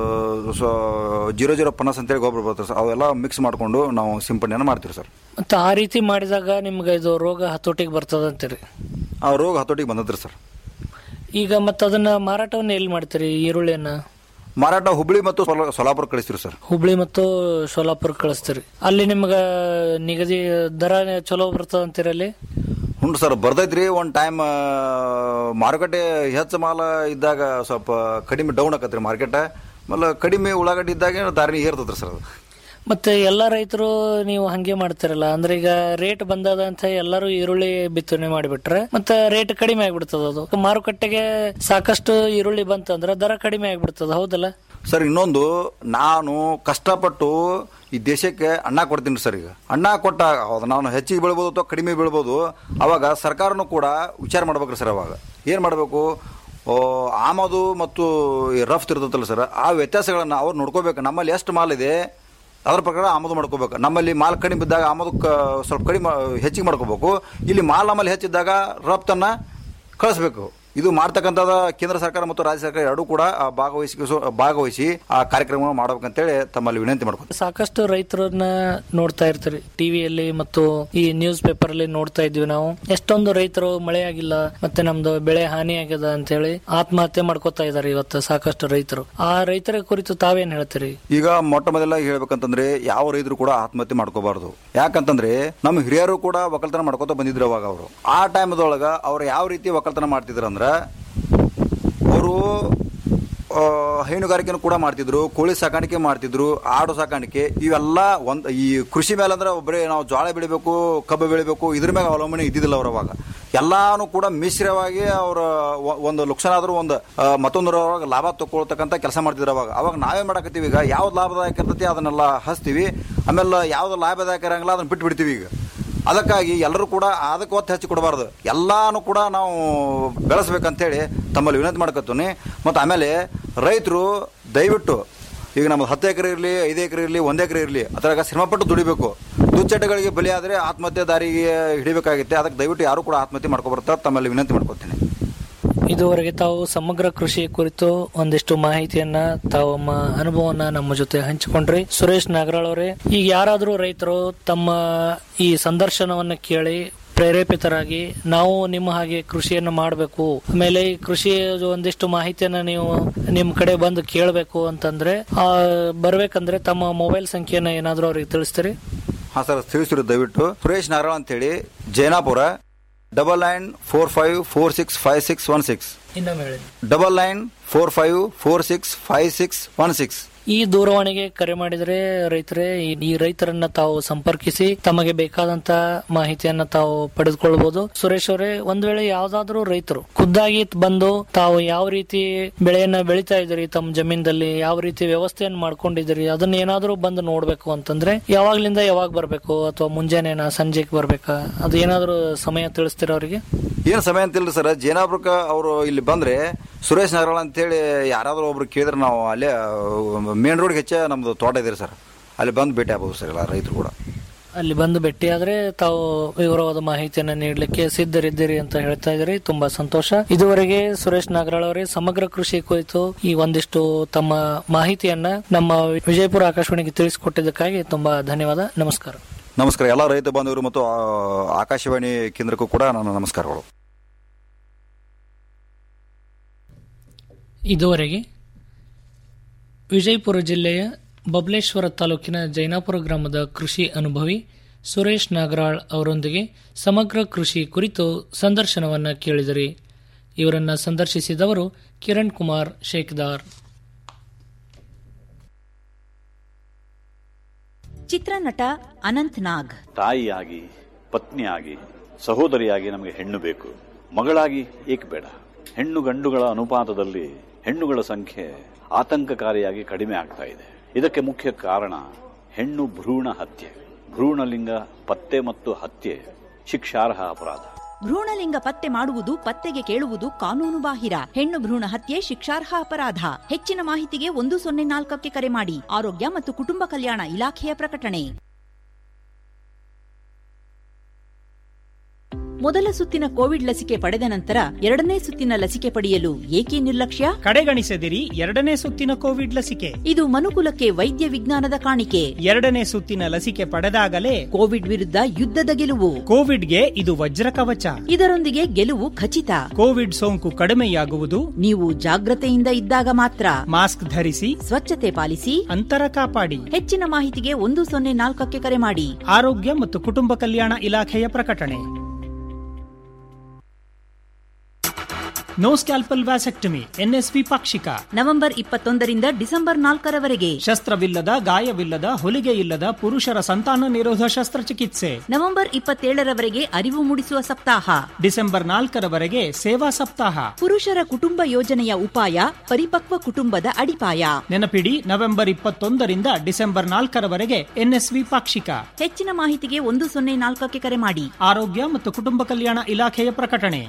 ಜೀರೋ ಜೀರೋ ಪನ್ನಸ್ ಅಂತೇಳಿ ಗೊಬ್ಬರ ಬರುತ್ತೆ ಸರ್ ಅವೆಲ್ಲ ಮಿಕ್ಸ್ ಮಾಡಿಕೊಂಡು ನಾವು ಸಿಂಪಡಣೆಯನ್ನು ಮಾಡ್ತೀವಿ ಸರ್ ಮತ್ತೆ ಆ ರೀತಿ ಮಾಡಿದಾಗ ನಿಮ್ಗೆ ಇದು ರೋಗ ಹತೋಟಿಗೆ ಬರ್ತದ ಅಂತೀರಿ ಆ ರೋಗ ಹತೋಟಿಗೆ ಬಂದದ್ರಿ ಸರ್ ಈಗ ಮತ್ತೆ ಅದನ್ನ ಮಾರಾಟವನ್ನ ಎಲ್ಲಿ ಮಾಡ್ತೀರಿ ಈರುಳ್ಳಿಯನ್ನ ಮಾರಾಟ ಹುಬ್ಳಿ ಮತ್ತು ಸೊಲ- ಸೊಲಾಪುರ ಕಳಿಸ್ತೀವಿ ಸರ್ ಹುಬ್ಳಿ ಮತ್ತು ಸೋಲಾಪುರ ಕಳಿಸ್ತೀರಿ ಅಲ್ಲಿ ನಿಮ್ಗೆ ನಿಗದಿ ದರ ಚಲೋ ಬರ್ತದ ಅಂತೀರಿ ಅಲ್ಲಿ ಹ್ಞೂ ಸರ್ ಬರ್ತೈತ್ರಿ ಒಂದ್ ಟೈಮ್ ಮಾರುಕಟ್ಟೆ ಹೆಚ್ಚು ಮಾಲ ಇದ್ದಾಗ ಸ್ವಲ್ಪ ಕಡಿಮೆ ಡೌನ್ ಆಕತ್ರಿ ಮಾರ್ಕೆಟ್ ಆಮೇಲೆ ಕಡಿಮೆ ಉಳ್ಳಾಗಡ್ಡಿ ಇದ್ದಾಗ ದಾರಿನಿ ಏರ್ತದ್ರಿ ಸರ್ ಅದು ಮತ್ತೆ ಎಲ್ಲ ರೈತರು ನೀವು ಹಂಗೆ ಮಾಡ್ತಿರಲ್ಲ ಅಂದ್ರೆ ಈಗ ರೇಟ್ ಬಂದದ ಅಂತ ಎಲ್ಲರೂ ಈರುಳ್ಳಿ ಬಿತ್ತನೆ ಮಾಡಿಬಿಟ್ರೆ ಮತ್ತೆ ರೇಟ್ ಕಡಿಮೆ ಆಗ್ಬಿಡ್ತದ ಅದು ಮಾರುಕಟ್ಟೆಗೆ ಸಾಕಷ್ಟು ಈರುಳ್ಳಿ ಬಂತಂದ್ರೆ ದರ ಕಡಿಮೆ ಆಗ್ಬಿಡ್ತದ ಹೌದಲ್ಲ ಸರ್ ಇನ್ನೊಂದು ನಾನು ಕಷ್ಟಪಟ್ಟು ಈ ದೇಶಕ್ಕೆ ಅನ್ನ ಕೊಡ್ತೀನಿ ಸರ್ ಈಗ ಅನ್ನ ಕೊಟ್ಟ ಹೌದು ನಾನು ಹೆಚ್ಚಿಗೆ ಬೆಳ್ಬೋದು ಅಥವಾ ಕಡಿಮೆ ಬೆಳ್ಬೋದು ಅವಾಗ ಸರ್ಕಾರನು ಕೂಡ ವಿಚಾರ ಮಾಡ್ಬೇಕ್ರಿ ಸರ್ ಅವಾಗ ಏನ್ ಮಾಡಬೇಕು ಆಮದು ಮತ್ತು ಈ ರಫ್ತು ಇರ್ತದಲ್ಲ ಸರ್ ಆ ವ್ಯತ್ಯಾಸಗಳನ್ನ ಅವ್ರು ನೋಡ್ಕೋಬೇಕು ನಮ್ಮಲ್ಲಿ ಎಷ್ಟು ಮಾಲ್ ಇದೆ ಅದ್ರ ಪ್ರಕಾರ ಆಮದು ಮಾಡ್ಕೋಬೇಕು ನಮ್ಮಲ್ಲಿ ಮಾಲ್ ಕಡಿಮೆ ಇದ್ದಾಗ ಆಮದು ಕ- ಸ್ವಲ್ಪ ಕಡಿಮೆ ಹೆಚ್ಚಿಗೆ ಮಾಡ್ಕೋಬೇಕು ಇಲ್ಲಿ ಮಾಲ್ ನಮ್ಮಲ್ಲಿ ಹೆಚ್ಚಿದ್ದಾಗ ರಫ್ತನ್ನ ಕಳಿಸ್ಬೇಕು ಇದು ಮಾಡ್ತಕ್ಕಂಥದ್ದು ಕೇಂದ್ರ ಸರ್ಕಾರ ಮತ್ತು ರಾಜ್ಯ ಸರ್ಕಾರ ಎರಡೂ ಕೂಡ ಆ ಭಾಗವಹಿಸಿ ಭಾಗವಹಿಸಿ ಆ ಕಾರ್ಯಕ್ರಮ ಮಾಡ್ಬೇಕಂತೇಳಿ ತಮ್ಮಲ್ಲಿ ವಿನಂತಿ ಮಾಡ್ಕೊತೀನಿ ಸಾಕಷ್ಟು ರೈತರನ್ನ ನೋಡ್ತಾ ಇರ್ತೀರಿ ಟಿವಿಯಲ್ಲಿ ಮತ್ತು ಈ ನ್ಯೂಸ್ ಪೇಪರ್ ಅಲ್ಲಿ ನೋಡ್ತಾ ಇದ್ವಿ ನಾವು ಎಷ್ಟೊಂದು ರೈತರು ಮಳೆ ಆಗಿಲ್ಲ ಮತ್ತೆ ನಮ್ದು ಬೆಳೆ ಹಾನಿ ಆಗ್ಯದ ಅಂತ ಹೇಳಿ ಆತ್ಮಹತ್ಯೆ ಮಾಡ್ಕೋತಾ ಇದಾರೆ ಇವತ್ತು ಸಾಕಷ್ಟು ರೈತರು ಆ ರೈತರ ಕುರಿತು ತಾವೇನ್ ಹೇಳ್ತೀರಿ ಈಗ ಮೊಟ್ಟ ಮೊದಲಾಗಿ ಹೇಳ್ಬೇಕಂತಂದ್ರೆ ಯಾವ ರೈತರು ಕೂಡ ಆತ್ಮಹತ್ಯೆ ಮಾಡ್ಕೋಬಾರ್ದು ಯಾಕಂತಂದ್ರೆ ನಮ್ಮ ಹಿರಿಯರು ಕೂಡ ಒಕ್ಕಲ್ತನ ಮಾಡ್ಕೋತ ಬಂದಿದ್ರು ಅವಾಗ ಅವರು ಆ ಟೈಮ್ದೊಳಗ ಅವ್ರು ಯಾವ ರೀತಿ ಒಕ್ಕಲ್ತನ ಮಾಡ್ತಿದ್ರು ಅಂದ್ರ ಅವರು ಹೈನುಗಾರಿಕೆನೂ ಕೂಡ ಮಾಡ್ತಿದ್ರು ಕೋಳಿ ಸಾಕಾಣಿಕೆ ಮಾಡ್ತಿದ್ರು ಆಡು ಸಾಕಾಣಿಕೆ ಇವೆಲ್ಲ ಒಂದ್ ಈ ಕೃಷಿ ಮೇಲೆ ಅಂದ್ರೆ ಒಬ್ಬರೇ ನಾವು ಜೋಳ ಬೆಳಿಬೇಕು ಕಬ್ಬು ಬೆಳಿಬೇಕು ಇದ್ರ ಮೇಲೆ ಅವಲಂಬನೆ ಇದ್ದಿದ್ದಿಲ್ಲ ಅವ್ರ ಅವಾಗ ಎಲ್ಲಾನು ಕೂಡ ಮಿಶ್ರವಾಗಿ ಅವ್ರ ಒ- ಒಂದು ಲುಕ್ಷಣ ಆದ್ರೂ ಒಂದು ಆ, ಮತ್ತೊಂದರೊಳಗೆ ಲಾಭ ತಗೊಳ್ತಕ್ಕಂಥ ಕೆಲಸ ಮಾಡ್ತಿದ್ರು ಅವಾಗ ಅವಾಗ ನಾವೇ ಮಾಡಕತ್ತೀವಿ ಈಗ ಯಾವ್ದು ಲಾಭದಾಯಕ ಇರ್ತೈತಿ ಅದನ್ನೆಲ್ಲ ಹಚ್ತೀವಿ ಆಮೇಲೆ ಯಾವ್ದು ಲಾಭದಾಯಕ ಇರಂಗಿಲ್ಲ ಅದನ್ನ ಬಿಟ್ಟು ಬಿಡ್ತೀವಿ ಈಗ ಅದಕ್ಕಾಗಿ ಎಲ್ಲರೂ ಕೂಡ ಅದಕ್ಕೆ ಒತ್ತು ಹೆಚ್ಚು ಕೊಡಬಾರ್ದು ಎಲ್ಲಾನು ಕೂಡ ನಾವು ಬೆಳೆಸ್ಬೇಕಂತೇಳಿ ತಮ್ಮಲ್ಲಿ ವಿನಂತಿ ಮಾಡ್ಕೊತೀನಿ ಮತ್ತು ಆಮೇಲೆ ರೈತರು ದಯವಿಟ್ಟು ಈಗ ನಮ್ದು ಹತ್ತು ಎಕರೆ ಇರಲಿ ಐದು ಎಕರೆ ಇರಲಿ ಒಂದು ಎಕರೆ ಇರಲಿ ಅದ್ರಾಗ ಶ್ರಮಪಟ್ಟು ದುಡಿಬೇಕು ದುಶ್ಚಟಗಳಿಗೆ ಬಲಿ ಆದರೆ ಆತ್ಮಹತ್ಯೆ ದಾರಿಗೆ ಹಿಡಿಬೇಕಾಗುತ್ತೆ ಅದಕ್ಕೆ ದಯವಿಟ್ಟು ಯಾರು ಕೂಡ ಆತ್ಮಹತ್ಯೆ ಮಾಡ್ಕೊಬರ್ತಾರೆ ತಮ್ಮಲ್ಲಿ ವಿನಂತಿ ಮಾಡ್ಕೊತೀನಿ ಇದುವರೆಗೆ ತಾವು ಸಮಗ್ರ ಕೃಷಿ ಕುರಿತು ಒಂದಿಷ್ಟು ಮಾಹಿತಿಯನ್ನ ತಾವು ತಮ್ಮ ಅನುಭವವನ್ನ ನಮ್ಮ ಜೊತೆ ಹಂಚಿಕೊಂಡ್ರಿ ಸುರೇಶ್ ನಾಗರಾಳ್ ಅವರೇ ಈಗ ಯಾರಾದರೂ ರೈತರು ತಮ್ಮ ಈ ಸಂದರ್ಶನವನ್ನ ಕೇಳಿ ಪ್ರೇರೇಪಿತರಾಗಿ ನಾವು ನಿಮ್ಮ ಹಾಗೆ ಕೃಷಿಯನ್ನು ಮಾಡಬೇಕು ಆಮೇಲೆ ಈ ಕೃಷಿ ಒಂದಿಷ್ಟು ಮಾಹಿತಿಯನ್ನ ನೀವು ನಿಮ್ಮ ಕಡೆ ಬಂದು ಕೇಳಬೇಕು ಅಂತಂದ್ರೆ ಆ, ಬರ್ಬೇಕಂದ್ರೆ ತಮ್ಮ ಮೊಬೈಲ್ ಸಂಖ್ಯೆಯನ್ನ ಏನಾದರೂ ಅವ್ರಿಗೆ ತಿಳಿಸ್ತೀರಿ ಹಾಂ ಸರ್ ತಿಳಿಸಿರು ದಯವಿಟ್ಟು ಸುರೇಶ್ ನಾರಾಯಣ ಅಂತೇಳಿ Jainapur double nine four five four six five six one six ಇನ್ನೊಮ್ಮೆ ಹೇಳಿ double nine four five four six five six one six ಈ ದೂರವಾಣಿಗೆ ಕರೆ ಮಾಡಿದ್ರೆ ರೈತರೇ ಈ- ಈ ರೈತರನ್ನ ತಾವು ಸಂಪರ್ಕಿಸಿ ತಮಗೆ ಬೇಕಾದಂತ ಮಾಹಿತಿಯನ್ನ ತಾವು ಪಡೆದುಕೊಳ್ಬಹುದು ಸುರೇಶ್ ಅವರೇ ಒಂದ್ ವೇಳೆ ಯಾವ್ದಾದ್ರು ರೈತರು ಖುದ್ದಾಗಿ ಬಂದು ತಾವು ಯಾವ ರೀತಿ ಬೆಳೆಯನ್ನ ಬೆಳಿತಾ ಇದ್ರಿ ತಮ್ಮ ಜಮೀನ್ದಲ್ಲಿ ಯಾವ ರೀತಿ ವ್ಯವಸ್ಥೆಯನ್ನ ಮಾಡ್ಕೊಂಡಿದ್ರಿ ಅದನ್ನ ಏನಾದ್ರೂ ಬಂದು ನೋಡ್ಬೇಕು ಅಂತಂದ್ರೆ ಯಾವಾಗ್ಲಿಂದ ಯಾವಾಗ ಬರ್ಬೇಕು ಅಥವಾ ಮುಂಜಾನೆನಾ ಸಂಜೆಗೆ ಬರ್ಬೇಕಾ ಅದು ಏನಾದ್ರೂ ಸಮಯ ತಿಳಿಸ್ತೀರ ಅವರಿಗೆ ಏನು ಸಮಯ ಅಂತಿಲ್ಲ ಸರ್ ಜೇನಾಪುರಕ್ಕೆ ಅವರು ಇಲ್ಲಿ ಬಂದ್ರೆ ಸುರೇಶ್ ನಗರ ಅಂತೇಳಿ ಯಾರಾದ್ರೂ ಒಬ್ರು ಕೇಳಿದ್ರೆ ನಾವು ಅಲ್ಲೇ ಮೇನ್ ರೋಡ್ಗೆ ಹೆಚ್ಚೆ ನಮ್ದು ತೋಟ ಇದೆ ಸರ್ ಅಲ್ಲಿ ಬಂದು ಭೇಟಿ ಆಗ್ಬೋದು ಸರ್ ಎಲ್ಲ ರೈತರು ಕೂಡ ಅಲ್ಲಿ ಬಂದು ಭೇಟಿಯಾದ್ರೆ ತಾವು ವಿವರವಾದ ಮಾಹಿತಿಯನ್ನ ನೀಡಲಿಕ್ಕೆ ಸಿದ್ಧರಿದ್ದೀರಿ ಅಂತ ಹೇಳ್ತಾ ಇದ್ದೀರಿ ತುಂಬಾ ಸಂತೋಷ ಇದುವರೆಗೆ ಸುರೇಶ್ ನಾಗರಾಳ್ ಅವರೇ ಸಮಗ್ರ ಕೃಷಿ ಕುರಿತು ಈ ಒಂದಿಷ್ಟು ತಮ್ಮ ಮಾಹಿತಿಯನ್ನ ನಮ್ಮ ವಿಜಯಪುರ ಆಕಾಶವಾಣಿಗೆ ತಿಳಿಸಿಕೊಟ್ಟಿದ್ದಕ್ಕಾಗಿ ತುಂಬಾ ಧನ್ಯವಾದ ನಮಸ್ಕಾರ ನಮಸ್ಕಾರ ಎಲ್ಲ ರೈತ ಬಾಂಧವರು ಮತ್ತು ಆ, ಆಕಾಶವಾಣಿ ಕೇಂದ್ರಕ್ಕೂ ಕೂಡ ನನ್ನ ನಮಸ್ಕಾರಗಳು ಇದುವರೆಗೆ ವಿಜಯಪುರ ಜಿಲ್ಲೆಯ ಬಬಲೇಶ್ವರ ತಾಲೂಕಿನ ಜೈನಾಪುರ ಗ್ರಾಮದ ಕೃಷಿ ಅನುಭವಿ ಸುರೇಶ್ ನಾಗರಾಳ್ ಅವರೊಂದಿಗೆ ಸಮಗ್ರ ಕೃಷಿ ಕುರಿತು ಸಂದರ್ಶನವನ್ನ ಕೇಳಿದಿರಿ ಇವರನ್ನ ಸಂದರ್ಶಿಸಿದವರು ಕಿರಣ್ ಕುಮಾರ್ ಶೇಖ್ದಾರ್ ಚಿತ್ರನಟ ಅನಂತ್ ನಾಗ್ ತಾಯಿಯಾಗಿ ಪತ್ನಿಯಾಗಿ ಸಹೋದರಿಯಾಗಿ ನಮಗೆ ಹೆಣ್ಣು ಬೇಕು ಮಗಳಾಗಿ ಏಕೆ ಬೇಡ ಹೆಣ್ಣು ಗಂಡುಗಳ ಅನುಪಾತದಲ್ಲಿ ಹೆಣ್ಣುಗಳ ಸಂಖ್ಯೆ ಆತಂಕಕಾರಿಯಾಗಿ ಕಡಿಮೆ ಆಗ್ತಾ ಇದೆ ಇದಕ್ಕೆ ಮುಖ್ಯ ಕಾರಣ ಹೆಣ್ಣು ಭ್ರೂಣ ಹತ್ಯೆ ಭ್ರೂಣಲಿಂಗ ಪತ್ತೆ ಮತ್ತು ಹತ್ಯೆ ಶಿಕ್ಷಾರ್ಹ ಅಪರಾಧ ಭ್ರೂಣಲಿಂಗ ಪತ್ತೆ ಮಾಡುವುದು ಪತ್ತೆಗೆ ಕೇಳುವುದು ಕಾನೂನು ಬಾಹಿರ ಹೆಣ್ಣು ಭ್ರೂಣ ಹತ್ಯೆ ಶಿಕ್ಷಾರ್ಹ ಅಪರಾಧ ಹೆಚ್ಚಿನ ಮಾಹಿತಿಗೆ ಒಂದು ಸೊನ್ನೆ ನಾಲ್ಕಕ್ಕೆ ಕರೆ ಮಾಡಿ ಆರೋಗ್ಯ ಮತ್ತು ಕುಟುಂಬ ಕಲ್ಯಾಣ ಇಲಾಖೆಯ ಪ್ರಕಟಣೆ ಮೊದಲ ಸುತ್ತಿನ ಕೋವಿಡ್ ಲಸಿಕೆ ಪಡೆದ ನಂತರ ಎರಡನೇ ಸುತ್ತಿನ ಲಸಿಕೆ ಪಡೆಯಲು ಏಕೆ ನಿರ್ಲಕ್ಷ್ಯ ಕಡೆಗಣಿಸದಿರಿ ಎರಡನೇ ಸುತ್ತಿನ ಕೋವಿಡ್ ಲಸಿಕೆ ಇದು ಮನುಕುಲಕ್ಕೆ ವೈದ್ಯ ವಿಜ್ಞಾನದ ಕಾಣಿಕೆ ಎರಡನೇ ಸುತ್ತಿನ ಲಸಿಕೆ ಪಡೆದಾಗಲೇ ಕೋವಿಡ್ ವಿರುದ್ಧ ಯುದ್ಧದ ಗೆಲುವು ಕೋವಿಡ್ಗೆ ಇದು ವಜ್ರ ಕವಚ ಇದರೊಂದಿಗೆ ಗೆಲುವು ಖಚಿತ ಕೋವಿಡ್ ಸೋಂಕು ಕಡಿಮೆಯಾಗುವುದು ನೀವು ಜಾಗ್ರತೆಯಿಂದ ಇದ್ದಾಗ ಮಾತ್ರ ಮಾಸ್ಕ್ ಧರಿಸಿ ಸ್ವಚ್ಛತೆ ಪಾಲಿಸಿ ಅಂತರ ಕಾಪಾಡಿ ಹೆಚ್ಚಿನ ಮಾಹಿತಿಗೆ ಒಂದು ಸೊನ್ನೆ ನಾಲ್ಕಕ್ಕೆ ಕರೆ ಮಾಡಿ ಆರೋಗ್ಯ ಮತ್ತು ಕುಟುಂಬ ಕಲ್ಯಾಣ ಇಲಾಖೆಯ ಪ್ರಕಟಣೆ ನೋ ಸ್ಕ್ಯಾಲ್ಪಲ್ ವ್ಯಾಸೆಕ್ಟಮಿ ಎನ್ಎಸ್ವಿ ಪಾಕ್ಷಿಕ ನವೆಂಬರ್ ಇಪ್ಪತ್ತೊಂದರಿಂದ ಡಿಸೆಂಬರ್ ನಾಲ್ಕರವರೆಗೆ ಶಸ್ತ್ರವಿಲ್ಲದ ಗಾಯವಿಲ್ಲದ ಹೊಲಿಗೆ ಇಲ್ಲದ ಪುರುಷರ ಸಂತಾನ ನಿರೋಧ ಶಸ್ತ್ರಚಿಕಿತ್ಸೆ ನವೆಂಬರ್ ಇಪ್ಪತ್ತೇಳರವರೆಗೆ ಅರಿವು ಮೂಡಿಸುವ ಸಪ್ತಾಹ ಡಿಸೆಂಬರ್ ನಾಲ್ಕರವರೆಗೆ ಸೇವಾ ಸಪ್ತಾಹ ಪುರುಷರ ಕುಟುಂಬ ಯೋಜನೆಯ ಉಪಾಯ ಪರಿಪಕ್ವ ಕುಟುಂಬದ ಅಡಿಪಾಯ ನೆನಪಿಡಿ ನವೆಂಬರ್ ಇಪ್ಪತ್ತೊಂದರಿಂದ ಡಿಸೆಂಬರ್ ನಾಲ್ಕರವರೆಗೆ ಎನ್ಎಸ್ವಿ ಪಾಕ್ಷಿಕ ಹೆಚ್ಚಿನ ಮಾಹಿತಿಗೆ ಒಂದು ಸೊನ್ನೆ ನಾಲ್ಕಕ್ಕೆ ಕರೆ ಮಾಡಿ ಆರೋಗ್ಯ ಮತ್ತು ಕುಟುಂಬ ಕಲ್ಯಾಣ ಇಲಾಖೆಯ ಪ್ರಕಟಣೆ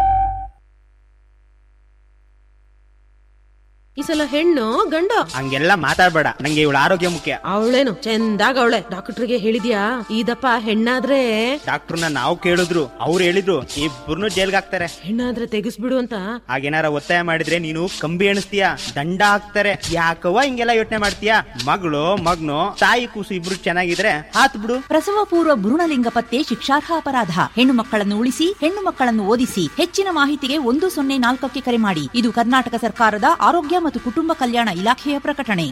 ಈ ಸಲ ಹೆಣ್ಣು ಗಂಡು ಹಂಗೆಲ್ಲ ಮಾತಾಡ್ಬೇಡ ನಂಗೆ ಇವಳ ಆರೋಗ್ಯ ಮುಖ್ಯ ಅವಳೇನು ಚಂದಾಗ ಅವಳೆ ಡಾಕ್ಟರ್ಗೆ ಹೇಳಿದ್ಯಾ ಇದಪ್ಪ ಹೆಣ್ಣಾದ್ರೆ ಡಾಕ್ಟರ್ನ ನಾವು ಕೇಳಿದ್ರು ಅವ್ರು ಹೇಳಿದ್ರು ಇಬ್ಬರನ್ನು ಜೈಲ್ಗೆ ಹಾಕ್ತಾರೆ ಹೆಣ್ಣಾದ್ರೆ ತೆಗಿಸ್ಬಿಡು ಅಂತ ಹಾಗೇನಾರ ಒತ್ತಾಯ ಮಾಡಿದ್ರೆ ನೀನು ಕಂಬಿ ಎಣಿಸ್ತೀಯ ದಂಡ ಹಾಕ್ತಾರೆ ಯಾಕವ್ವ ಹಿಂಗೆಲ್ಲ ಯೋಚನೆ ಮಾಡ್ತೀಯ ಮಗಳು ಮಗ್ನು ತಾಯಿ ಕೂಸು ಇಬ್ರು ಚೆನ್ನಾಗಿದ್ರೆ ಹಾತ್ ಬಿಡು ಪ್ರಸವ ಪೂರ್ವ ಭ್ರೂಣಲಿಂಗ ಪತ್ತೆ ಶಿಕ್ಷಾರ್ಹ ಅಪರಾಧ ಹೆಣ್ಣು ಮಕ್ಕಳನ್ನು ಉಳಿಸಿ ಹೆಣ್ಣು ಮಕ್ಕಳನ್ನು ಓದಿಸಿ ಹೆಚ್ಚಿನ ಮಾಹಿತಿಗೆ ಒಂದು ಸೊನ್ನೆ ನಾಲ್ಕಕ್ಕೆ ಕರೆ ಮಾಡಿ ಇದು ಕರ್ನಾಟಕ ಸರ್ಕಾರದ ಆರೋಗ್ಯ ಮತ್ತು ಕುಟುಂಬ ಕಲ್ಯಾಣ ಇಲಾಖೆಯ ಪ್ರಕಟಣೆ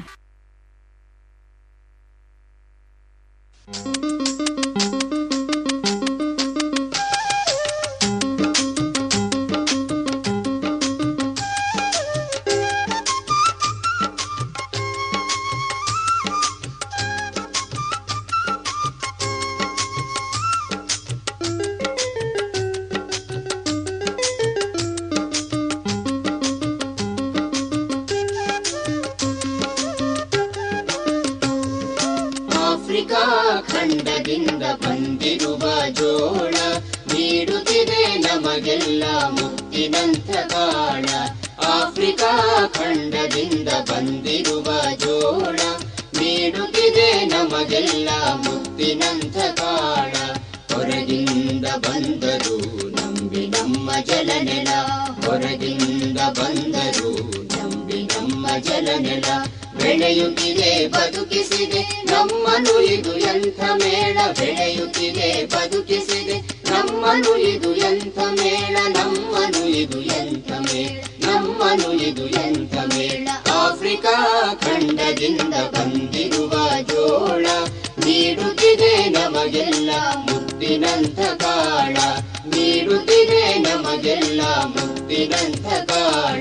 ಆಫ್ರಿಕಾ ಖಂಡದಿಂದ ಬಂದಿರುವ ಜೋಳ ನೀಡುತ್ತಿದೆ ನಮಗೆಲ್ಲ ಮುತ್ತಿನಂಥ ಕಾಳ ಆಫ್ರಿಕಾ ಖಂಡದಿಂದ ಬಂದಿರುವ ಜೋಳ ನೀಡುತ್ತಿದೆ ನಮಗೆಲ್ಲ ಮುತ್ತಿನಂಥ ಕಾಳ ಹೊರಗಿಂದ ಬಂದರು ನಂಬಿ ನಮ್ಮ ಜಲನೆಲ ಹೊರಗಿಂದ ಬಂದರು ನಂಬಿ ನಮ್ಮ ಜಲನೆಲ ಬೆಳೆಯುತ್ತಿದೆ ಬದುಕಿಸಿದೆ ನಮ್ಮನು ಇದು ಎಂಥ ಮೇಳ ಬೆಳೆಯುತ್ತಿದೆ ಬದುಕಿಸಿದೆ ನಮ್ಮನು ಇದು ಎಂಥ ಮೇಳ ನಮ್ಮನು ಇದು ಎಂಥ ಮೇಳ ನಮ್ಮನು ಇದು ಎಂಥ ಮೇಳ ಆಫ್ರಿಕಾ ಖಂಡದಿಂದ ಬಂದಿರುವ ಜೋಳ ನೀಡುತ್ತಿದೆ ನಮಗೆಲ್ಲ ಮುತ್ತಿನಂಥ ಕಾಳ ನೀಡುತ್ತಿದೆ ನಮಗೆಲ್ಲ ಮುತ್ತಿನಂಥ ಕಾಳ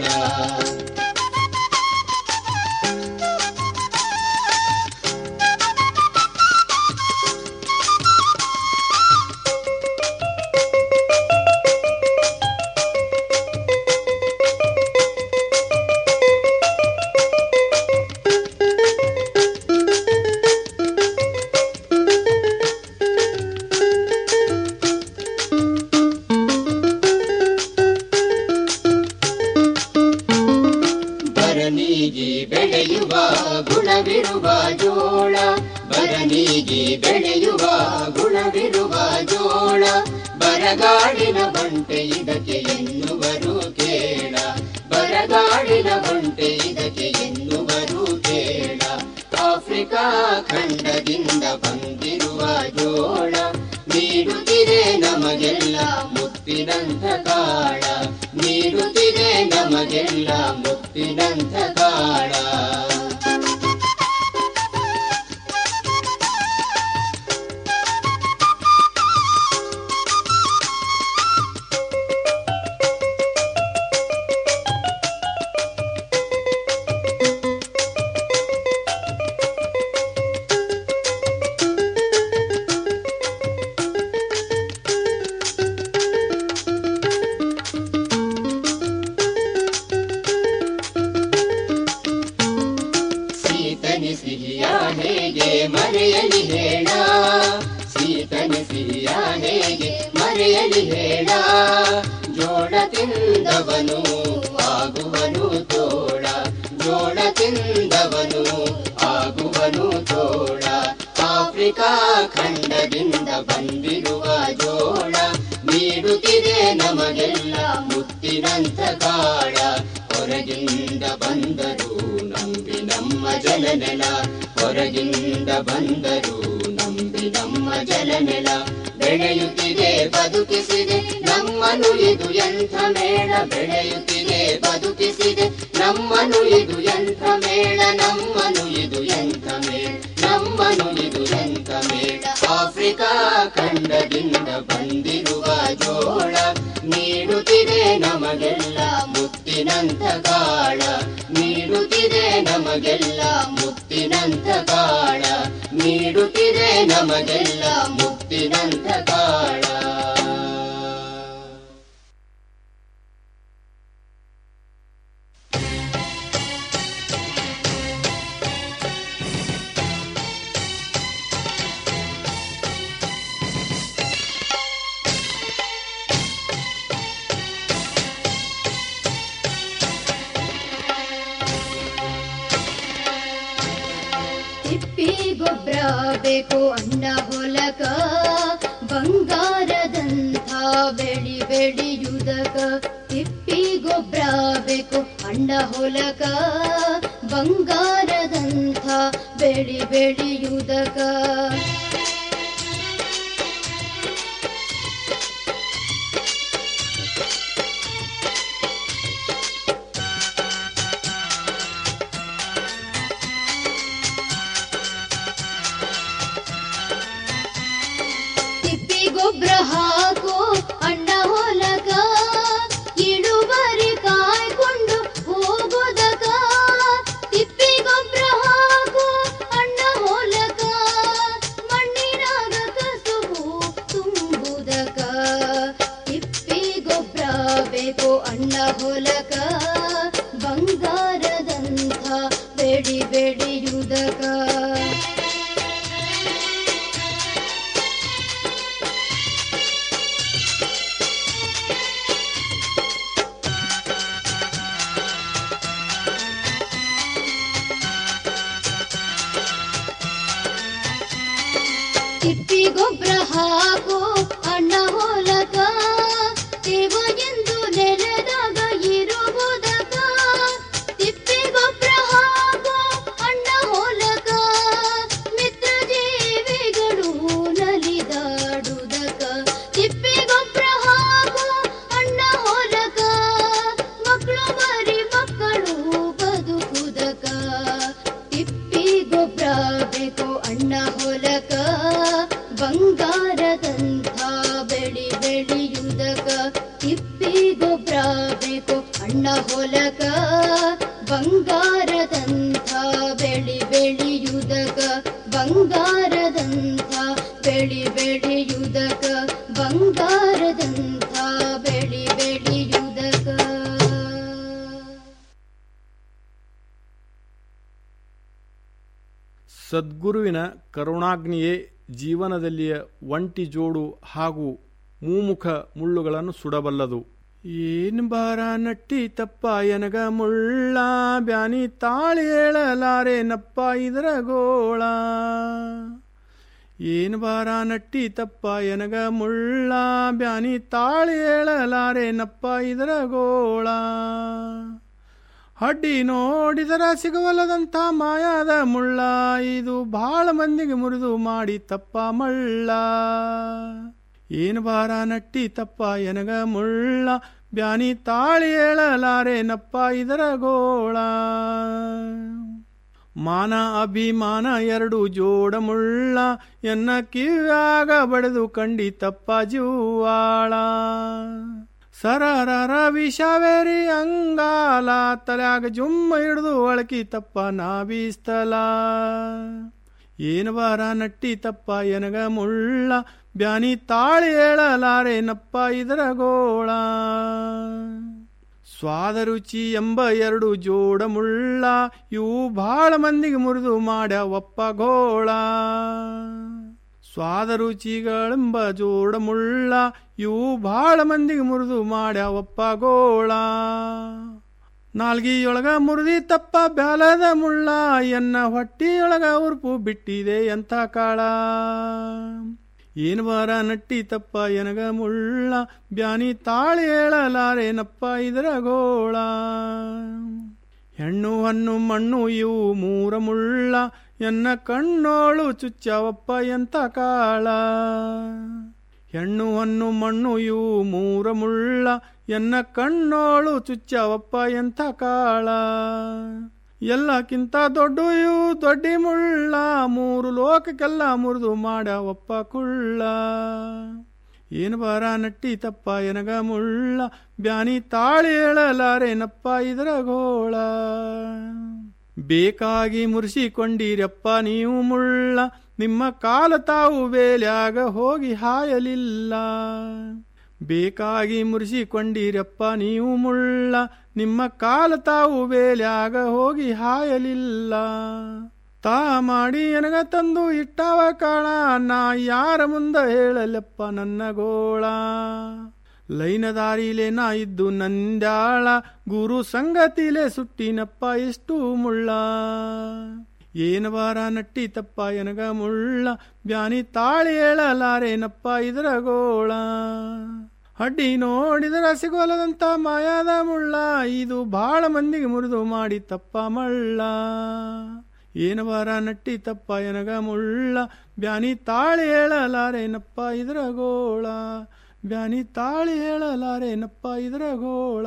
ಬರನೀಗಿ ಬೆಳೆಯುವ ಗುಣವಿರುವ ಜೋಳ ಬರನೀಗಿ ಬೆಳೆಯುವ ಗುಣವಿರುವ ಜೋಳ ಬರಗಾಡಿನ ಬಂಟೆ ಇದಕ್ಕೆ ಎನ್ನುವರು ಕೇಳ ಬರಗಾಡಿನ ಬಂಟೆ ಇದಕ್ಕೆ ಎನ್ನುವರು ಕೇಳ ಆಫ್ರಿಕಾ ಖಂಡದಿಂದ ಬಂದಿರುವ ಜೋಳ ನೀಡುತ್ತಿದೆ ನಮಗೆಲ್ಲ ಮುತ್ತಿನಂಥ ಕಾಳ ನೀಡುತ್ತಿದೆ ನಮಗೆಲ್ಲ ಮುತ್ತಿನಂಥ ಕಾಳ ಕೇಳಿ ಹೇಳ ಜೋಳ ತಿಂದವನು ಆಗುವನು ತೋಳ ಜೋಳ ತಿಂದವನು ಆಗುವನು ತೋಳ ಆಫ್ರಿಕಾ ಖಂಡದಿಂದ ಬಂದಿರುವ ಜೋಳ ನೀಡುತ್ತಿದೆ ನಮಗೆಲ್ಲ ಮುತ್ತಿನಂತ ಕಾಳ ಹೊರಗಿಂದ ಬಂದರು ನಂಬಿ ನಮ್ಮ ಜಲನೆಲ ಹೊರಗಿಂದ ಬಂದರು ನಂಬಿ ನಮ್ಮ ಜಲನೆಲ ಬೆಳೆಯುತ್ತಿದೆ ಬದುಕಿಸಿದೆ ನಮ್ಮನು ಇದು ಎಂಥ ಮೇಳ ಬೆಳೆಯುತ್ತಿದೆ ಬದುಕಿಸಿದೆ ನಮ್ಮನು ಇದು ಎಂಥ ಮೇಳ ನಮ್ಮನು ಇದು ಎಂಥ ಮೇಳ ನಮ್ಮನು ಇದು ಎಂಥ ಮೇಳ ಆಫ್ರಿಕಾ ಖಂಡದಿಂದ ಬಂದಿರುವ ಜೋಳ ನೀಡುತ್ತಿದೆ ನಮಗೆಲ್ಲ ಮುತ್ತಿನಂತ ಕಾಳ ನೀಡುತ್ತಿದೆ ನಮಗೆಲ್ಲ ಮುತ್ತಿನಂತ ಕಾಳ ನೀಡುತ್ತಿದೆ ನಮಗೆಲ್ಲ ಮುತ್ತಿನಂತ ಕಾಳ ತಿಪ್ಪಿ ಗೊಬ್ಬರ ಬೇಕು ಅಣ್ಣ ಹೊಲಕ ಬಂಗಾರದಂಥ ಬೆಳಿ ಬೆಳೆಯುವುದಕ ತಿಪ್ಪಿ ಗೊಬ್ಬರ ಬೇಕು ಅಣ್ಣ ಹೊಲಕ ಬಂಗಾರದಂಥ ಬೆಳಿ ಬೆಳೆಯುವುದಕ ತಿಪ್ಪಿ ಗೊಬ್ಬರ ಹಾಕು ಅಣ್ಣ ಹೊಲಕ ಇಳುವರಿ ಕಾಯ್ಕೊಂಡು ಹೋಗೋದಕ ತಿಪ್ಪಿ ಗೊಬ್ಬರ ಹಾಕು ಅಣ್ಣ ಹೊಲಕ ಮಣ್ಣಿನಾಗ ಕಸುಬು ತುಂಬುದಕ ತಿಪ್ಪಿ ಗೊಬ್ಬರ ಬೇಕು ಅಣ್ಣ ಹೊಲಕ ಬಂಗಾರದಂಥ ಬೆಳಿ ಬೆಳೆಯುವುದಕ ತಿಪ್ಪಿ ಗೊಬ್ಬರ ಹಾಕು ಅಣ್ಣ ಹೊಲಕ ದೇವ ಎಂದು ನೆಲದಾಗ ಇರುವುದಕ ತಿಪ್ಪಿ ಗೊಬ್ಬರ ಹಾಕು ಅಣ್ಣ ಹೊಲಕ ಮಿತ್ರ ಜೀವಿಗಳು ನಲಿದಾಡುವುದಕ ತಿಪ್ಪಿ ಗೊಬ್ಬರ ಹಾಕು ಅಣ್ಣ ಹೊಲಕ ಮಕ್ಕಳು ಮರಿ ಮಕ್ಕಳು ಬದುಕುದಕ ತಿಪ್ಪಿ ಗೊಬ್ಬರ ಬೇಕು ಅಣ್ಣ ಹೊಲಕ ಬಂಗಾರದಂಥ ಬೆಳಿ ಬೆಳೆಯುವುದಕ ತಿಪ್ಪಿ ಗೊಬ್ಬರ ಬೇಕು ಅಣ್ಣ ಹೊಲಕ ಬಂಗಾರದಂಥ ಬೆಳಿ ಬೆಳೆಯುವುದಕ ಬಂಗಾರದಂಥ ಬೆಳಿ ಬೆಳೆಯುವುದಕ ಬಂಗಾರದಂಥ ಬೆಳಿ ಬೆಳೆಯುವುದಕ ಸದ್ಗುರುವಿನ ಕರುಣಾಗ್ನಿಯೇ ಜೀವನದಲ್ಲಿಯ ಒಂಟಿ ಜೋಡು ಹಾಗೂ ಮೂಮುಖ ಮುಳ್ಳುಗಳನ್ನು ಸುಡಬಲ್ಲದು ಏನ್ ಬಾರ ನಟ್ಟಿ ತಪ್ಪ ಎನಗ ಮುಳ್ಳ ಬ್ಯಾನಿ ತಾಳಿ ಹೇಳಲಾರೆ ನಪ್ಪ ಇದರ ಗೋಳ ಏನ್ ಬಾರ ನಟ್ಟಿ ತಪ್ಪ ಎನಗ ಮುಳ್ಳ ಬ್ಯಾನಿ ತಾಳಿ ಹೇಳಲಾರೆ ನಪ್ಪ ಇದರ ಗೋಳ ಹಡ್ಡಿ ನೋಡಿದರ ಸಿಗವಲ್ಲದಂಥ ಮಾಯಾದ ಮುಳ್ಳ ಇದು ಬಹಳ ಮಂದಿಗೆ ಮುರಿದು ಮಾಡಿ ತಪ್ಪ ಮಳ್ಳ ಏನು ಬಾರ ನಟ್ಟಿ ತಪ್ಪ ಎನಗ ಮುಳ್ಳ ಬ್ಯಾನಿ ತಾಳಿ ಹೇಳಲಾರೆ ನಪ್ಪ ಇದರ ಗೋಳ ಮಾನ ಅಭಿಮಾನ ಎರಡು ಜೋಡ ಮುಳ್ಳ ಎನ್ನ ಕಿವ್ಯಾಗ ಬಡಿದು ಕಂಡಿ ತಪ್ಪ ಜೀವಾಳ ಸರರ ವಿಷವೇರಿ ಅಂಗಾಲ ತಲ್ಯಾಗ ಜುಮ್ಮ ಹಿಡಿದು ಒಳಕಿ ತಪ್ಪ ನಾ ಬೀಸ್ತಲ ಏನು ಬಾರ ನಟ್ಟಿ ತಪ್ಪ ಎನಗ ಮುಳ್ಳ ಬ್ಯಾನಿ ತಾಳಿ ಹೇಳಲಾರೆ ನಪ್ಪ ಇದರ ಗೋಳ ಸ್ವಾದ ರುಚಿ ಎಂಬ ಎರಡು ಜೋಡ ಮುಳ್ಳ ಇವು ಬಹಳ ಮಂದಿಗೆ ಮುರಿದು ಮಾಡ್ಯ ಒಪ್ಪ ಗೋಳ ಸ್ವಾದ ರುಚಿಗಳೆಂಬ ಜೋಡ ಮುಳ್ಳ ಇವು ಬಹಳ ಮಂದಿಗೆ ಮುರಿದು ಮಾಡ್ಯಾವಪ್ಪ ಗೋಳ ನಾಲ್ಗಿಯೊಳಗ ಮುರಿದಿ ತಪ್ಪ ಬ್ಯಾಲದ ಮುಳ್ಳ ಎನ್ನ ಹೊಟ್ಟಿಯೊಳಗ ಉರುಪು ಬಿಟ್ಟಿದೆ ಎಂಥ ಕಾಳ ಏನ್ ಬಾರ ನಟ್ಟಿ ತಪ್ಪ ಎನಗ ಮುಳ್ಳ ಬ್ಯಾನಿ ತಾಳಿ ಹೇಳಲಾರೇನಪ್ಪ ಇದರ ಗೋಳ ಹೆಣ್ಣು ಹಣ್ಣು ಮಣ್ಣು ಇವು ಮೂರ ಮುಳ್ಳ ಎನ್ನ ಕಣ್ಣೋಳು ಚುಚ್ಚವಪ್ಪ ಎಂತ ಕಾಳ ಹೆಣ್ಣು ಹಣ್ಣು ಮಣ್ಣು ಇವು ಮೂರ ಮುಳ್ಳ ಎನ್ನ ಕಣ್ಣೋಳು ಚುಚ್ಚವಪ್ಪ ಎಂಥ ಕಾಳ ಎಲ್ಲಕ್ಕಿಂತ ದೊಡ್ಡ ಇವು ದೊಡ್ಡಿ ಮುಳ್ಳ ಮೂರು ಲೋಕಕ್ಕೆಲ್ಲ ಮುರಿದು ಮಾಡ್ಯಾವಪ್ಪ ಕುಳ್ಳ ಏನು ಬಾರ ನಟ್ಟಿ ತಪ್ಪ ಎನಗ ಮುಳ್ಳ ಬ್ಯಾನಿ ತಾಳಿ ಹೇಳಲಾರೇನಪ್ಪ ಇದರ ಗೋಳ ಬೇಕಾಗಿ ಮುರಿಸಿಕೊಂಡಿರಪ್ಪ ನೀವು ಮುಳ್ಳ ನಿಮ್ಮ ಕಾಲ ತಾವು ಬೇಲ್ಯಾಗ ಹೋಗಿ ಹಾಯಲಿಲ್ಲ ಬೇಕಾಗಿ ಮುರಿಸಿಕೊಂಡಿರಪ್ಪ ನೀವು ಮುಳ್ಳ ನಿಮ್ಮ ಕಾಲ ತಾವು ಬೇಲ್ಯಾಗ ಹೋಗಿ ಹಾಯಲಿಲ್ಲ ತಾ ಮಾಡಿ ಎನಗ ತಂದು ಇಟ್ಟವ ಕಾಳ ನಾ ಯಾರ ಮುಂದ ಹೇಳಲಪ್ಪ ನನ್ನ ಗೋಳ ಲೈನ ದಾರಿಲೆ ನಾ ಇದ್ದು ನಂದ್ಯಾಳ ಗುರು ಸಂಗತಿಲೆ ಸುಟ್ಟಿನಪ್ಪ ಎಷ್ಟು ಮುಳ್ಳ ಏನು ಬಾರ ನಟ್ಟಿ ತಪ್ಪ ಎನಗ ಮುಳ್ಳ ಬ್ಯಾನಿ ತಾಳಿ ಹೇಳಲಾರೇನಪ್ಪ ಇದರ ಗೋಳ ಅಡ್ಡಿ ನೋಡಿದರ ಸಿಗೋಲದಂತ ಮಾಯಾದ ಮುಳ್ಳ ಇದು ಬಹಳ ಮಂದಿಗೆ ಮುರಿದು ಮಾಡಿ ತಪ್ಪ ಮಳ್ಳ ಏನು ಬಾರ ನಟ್ಟಿ ತಪ್ಪ ಎನಗ ಮುಳ್ಳ ಬ್ಯಾನಿ ತಾಳಿ ಹೇಳಲಾರೇನಪ್ಪ ಇದರ ಗೋಳ ಬ್ಯಾನಿ ತಾಳಿ ಹೇಳಲಾರೇನಪ್ಪ ಇದರ ಗೋಳ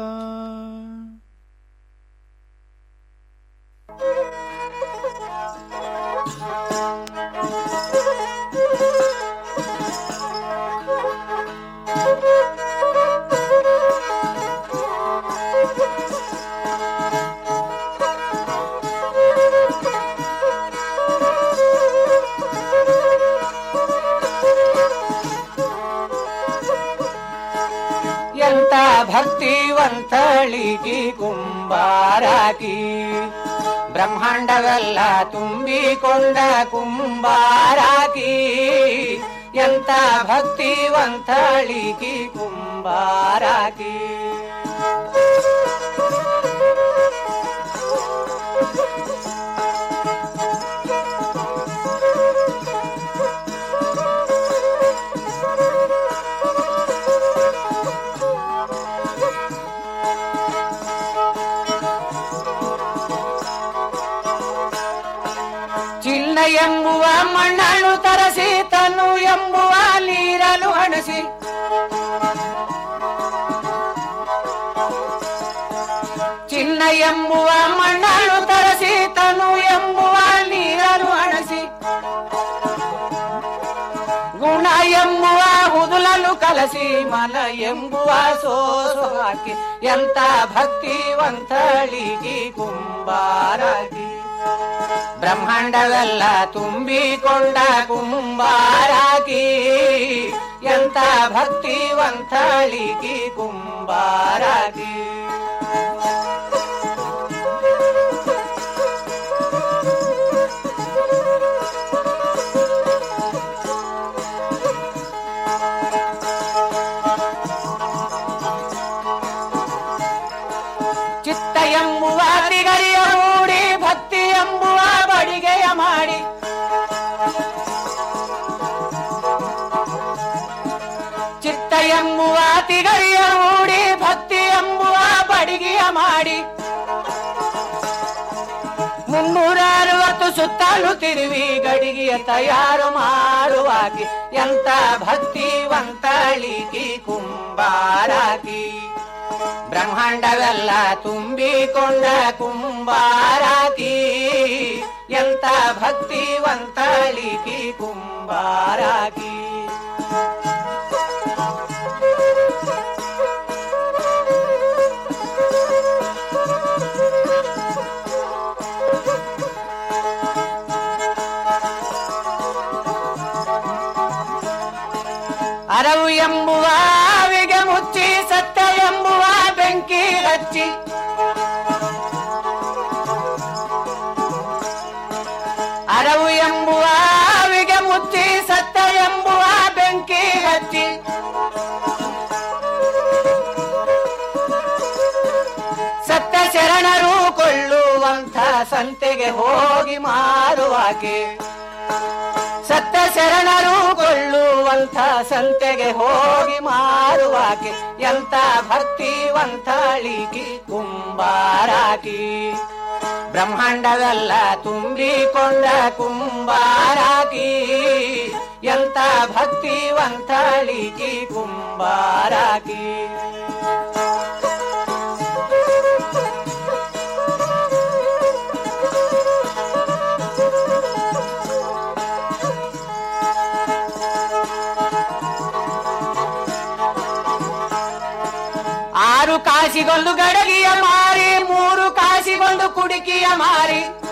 ಎಂತ ಭಕ್ತಿವಂತಳಿಗಿ ಕುಂಬಾರಾಕಿ ಬ್ರಹ್ಮಾಂಡವೆಲ್ಲ ತುಂಬಿಕೊಂಡ ಕುಂಬಾರಾಕಿ ಎಂತ ಭಕ್ತಿವಂತಳಿಗಿ ಕುಂಬಾರಾಕಿ ಚಿನ್ನ ಎಂಬುವ ಮಣ್ಣನ್ನು ತರಸಿ ತನು ಎಂಬುವ ನೀರಲು ಹಣಸಿ ಚಿನ್ನ ಎಂಬುವ ಮಣ್ಣನ್ನು ತರಸಿ ತನು ಎಂಬುವ ನೀರಲು ಹಣಸಿ ಗುಣ ಎಂಬುವ ಹುದುಲಲು ಕಲಸಿ ಮನ ಎಂಬುವ ಸೋಸು ಹಾಕಿ ಎಂತ ಭಕ್ತಿವಂತಳಿಗಿ ಕುಂಬಾರಾಗಿ ಬ್ರಹ್ಮಾಂಡವೆಲ್ಲ ತುಂಬಿಕೊಂಡ ಕುಂಬಾರಾಗಿ ಎಂತ ಭಕ್ತಿವಂತಳಿಗಿ ಕುಂಬಾರಾಗಿ ಚಿತ್ತ ಎಂಬುವ ತಿಗರಿಯ ಮೂಡಿ ಭಕ್ತಿ ಎಂಬುವ ಬಡಿಗೆಯ ಮಾಡಿ ಚಿತ್ತ ಎಂಬುವ ತಿಗರಿಯ ಮೂಡಿ ಭಕ್ತಿ ಎಂಬುವ ಬಡಿಗೆಯ ಮಾಡಿ ಮುನ್ನೂರ ಅರವತ್ತು ಸುತ್ತಲೂ ತಿರುವಿ ಗಡಿಗೆಯ ತಯಾರು ಮಾಡುವಾಗಿ ಎಂತ ಭಕ್ತಿವಂತಳಿಗಿ ಕುಂಬಾರಾಗಿ ಬ್ರಹ್ಮಾಂಡವೆಲ್ಲ ತುಂಬಿಕೊಂಡ ಕುಂಬಾರಾಗಿ ಎಂತ ಭಕ್ತಿವಂತಳಿಗಿ ಕುಂಬಾರಾಗಿ ಅರವು ಎಂಬುವ ಆವಿಗೆ ಮುಚ್ಚಿ ಸತ್ಯ ಎಂಬುವ ಬೆಂಕಿ ಹಚ್ಚಿ ಅರವು ಎಂಬುವ ಆವಿಗೆ ಮುಚ್ಚಿ ಸತ್ಯ ಸಂತೆಗೆ ಹೋಗಿ ಮಾರುವಾಕೆ ಸತ್ತ ಶರಣರು ಕೊಳ್ಳುವಂಥ ಸಂತೆಗೆ ಹೋಗಿ ಮಾರುವಾಕೆ ಎಂತ ಭಕ್ತಿವಂತಳಿಕಿ ಕುಂಬಾರಾಕಿ ಬ್ರಹ್ಮಾಂಡವೆಲ್ಲ ತುಂಬಿಕೊಂಡ ಕುಂಬಾರಾಕಿ ಎಂತ ಭಕ್ತಿವಂತಳಿಕಿ ಕುಂಬಾರಾಕಿ ಆರು ಕಾಸಿಗೊಂದು ಗಡಗಿಯ ಮಾರಿ ಮೂರು ಕಾಸಿಗೊಂದು ಕುಡಿಕಿಯ ಮಾರಿ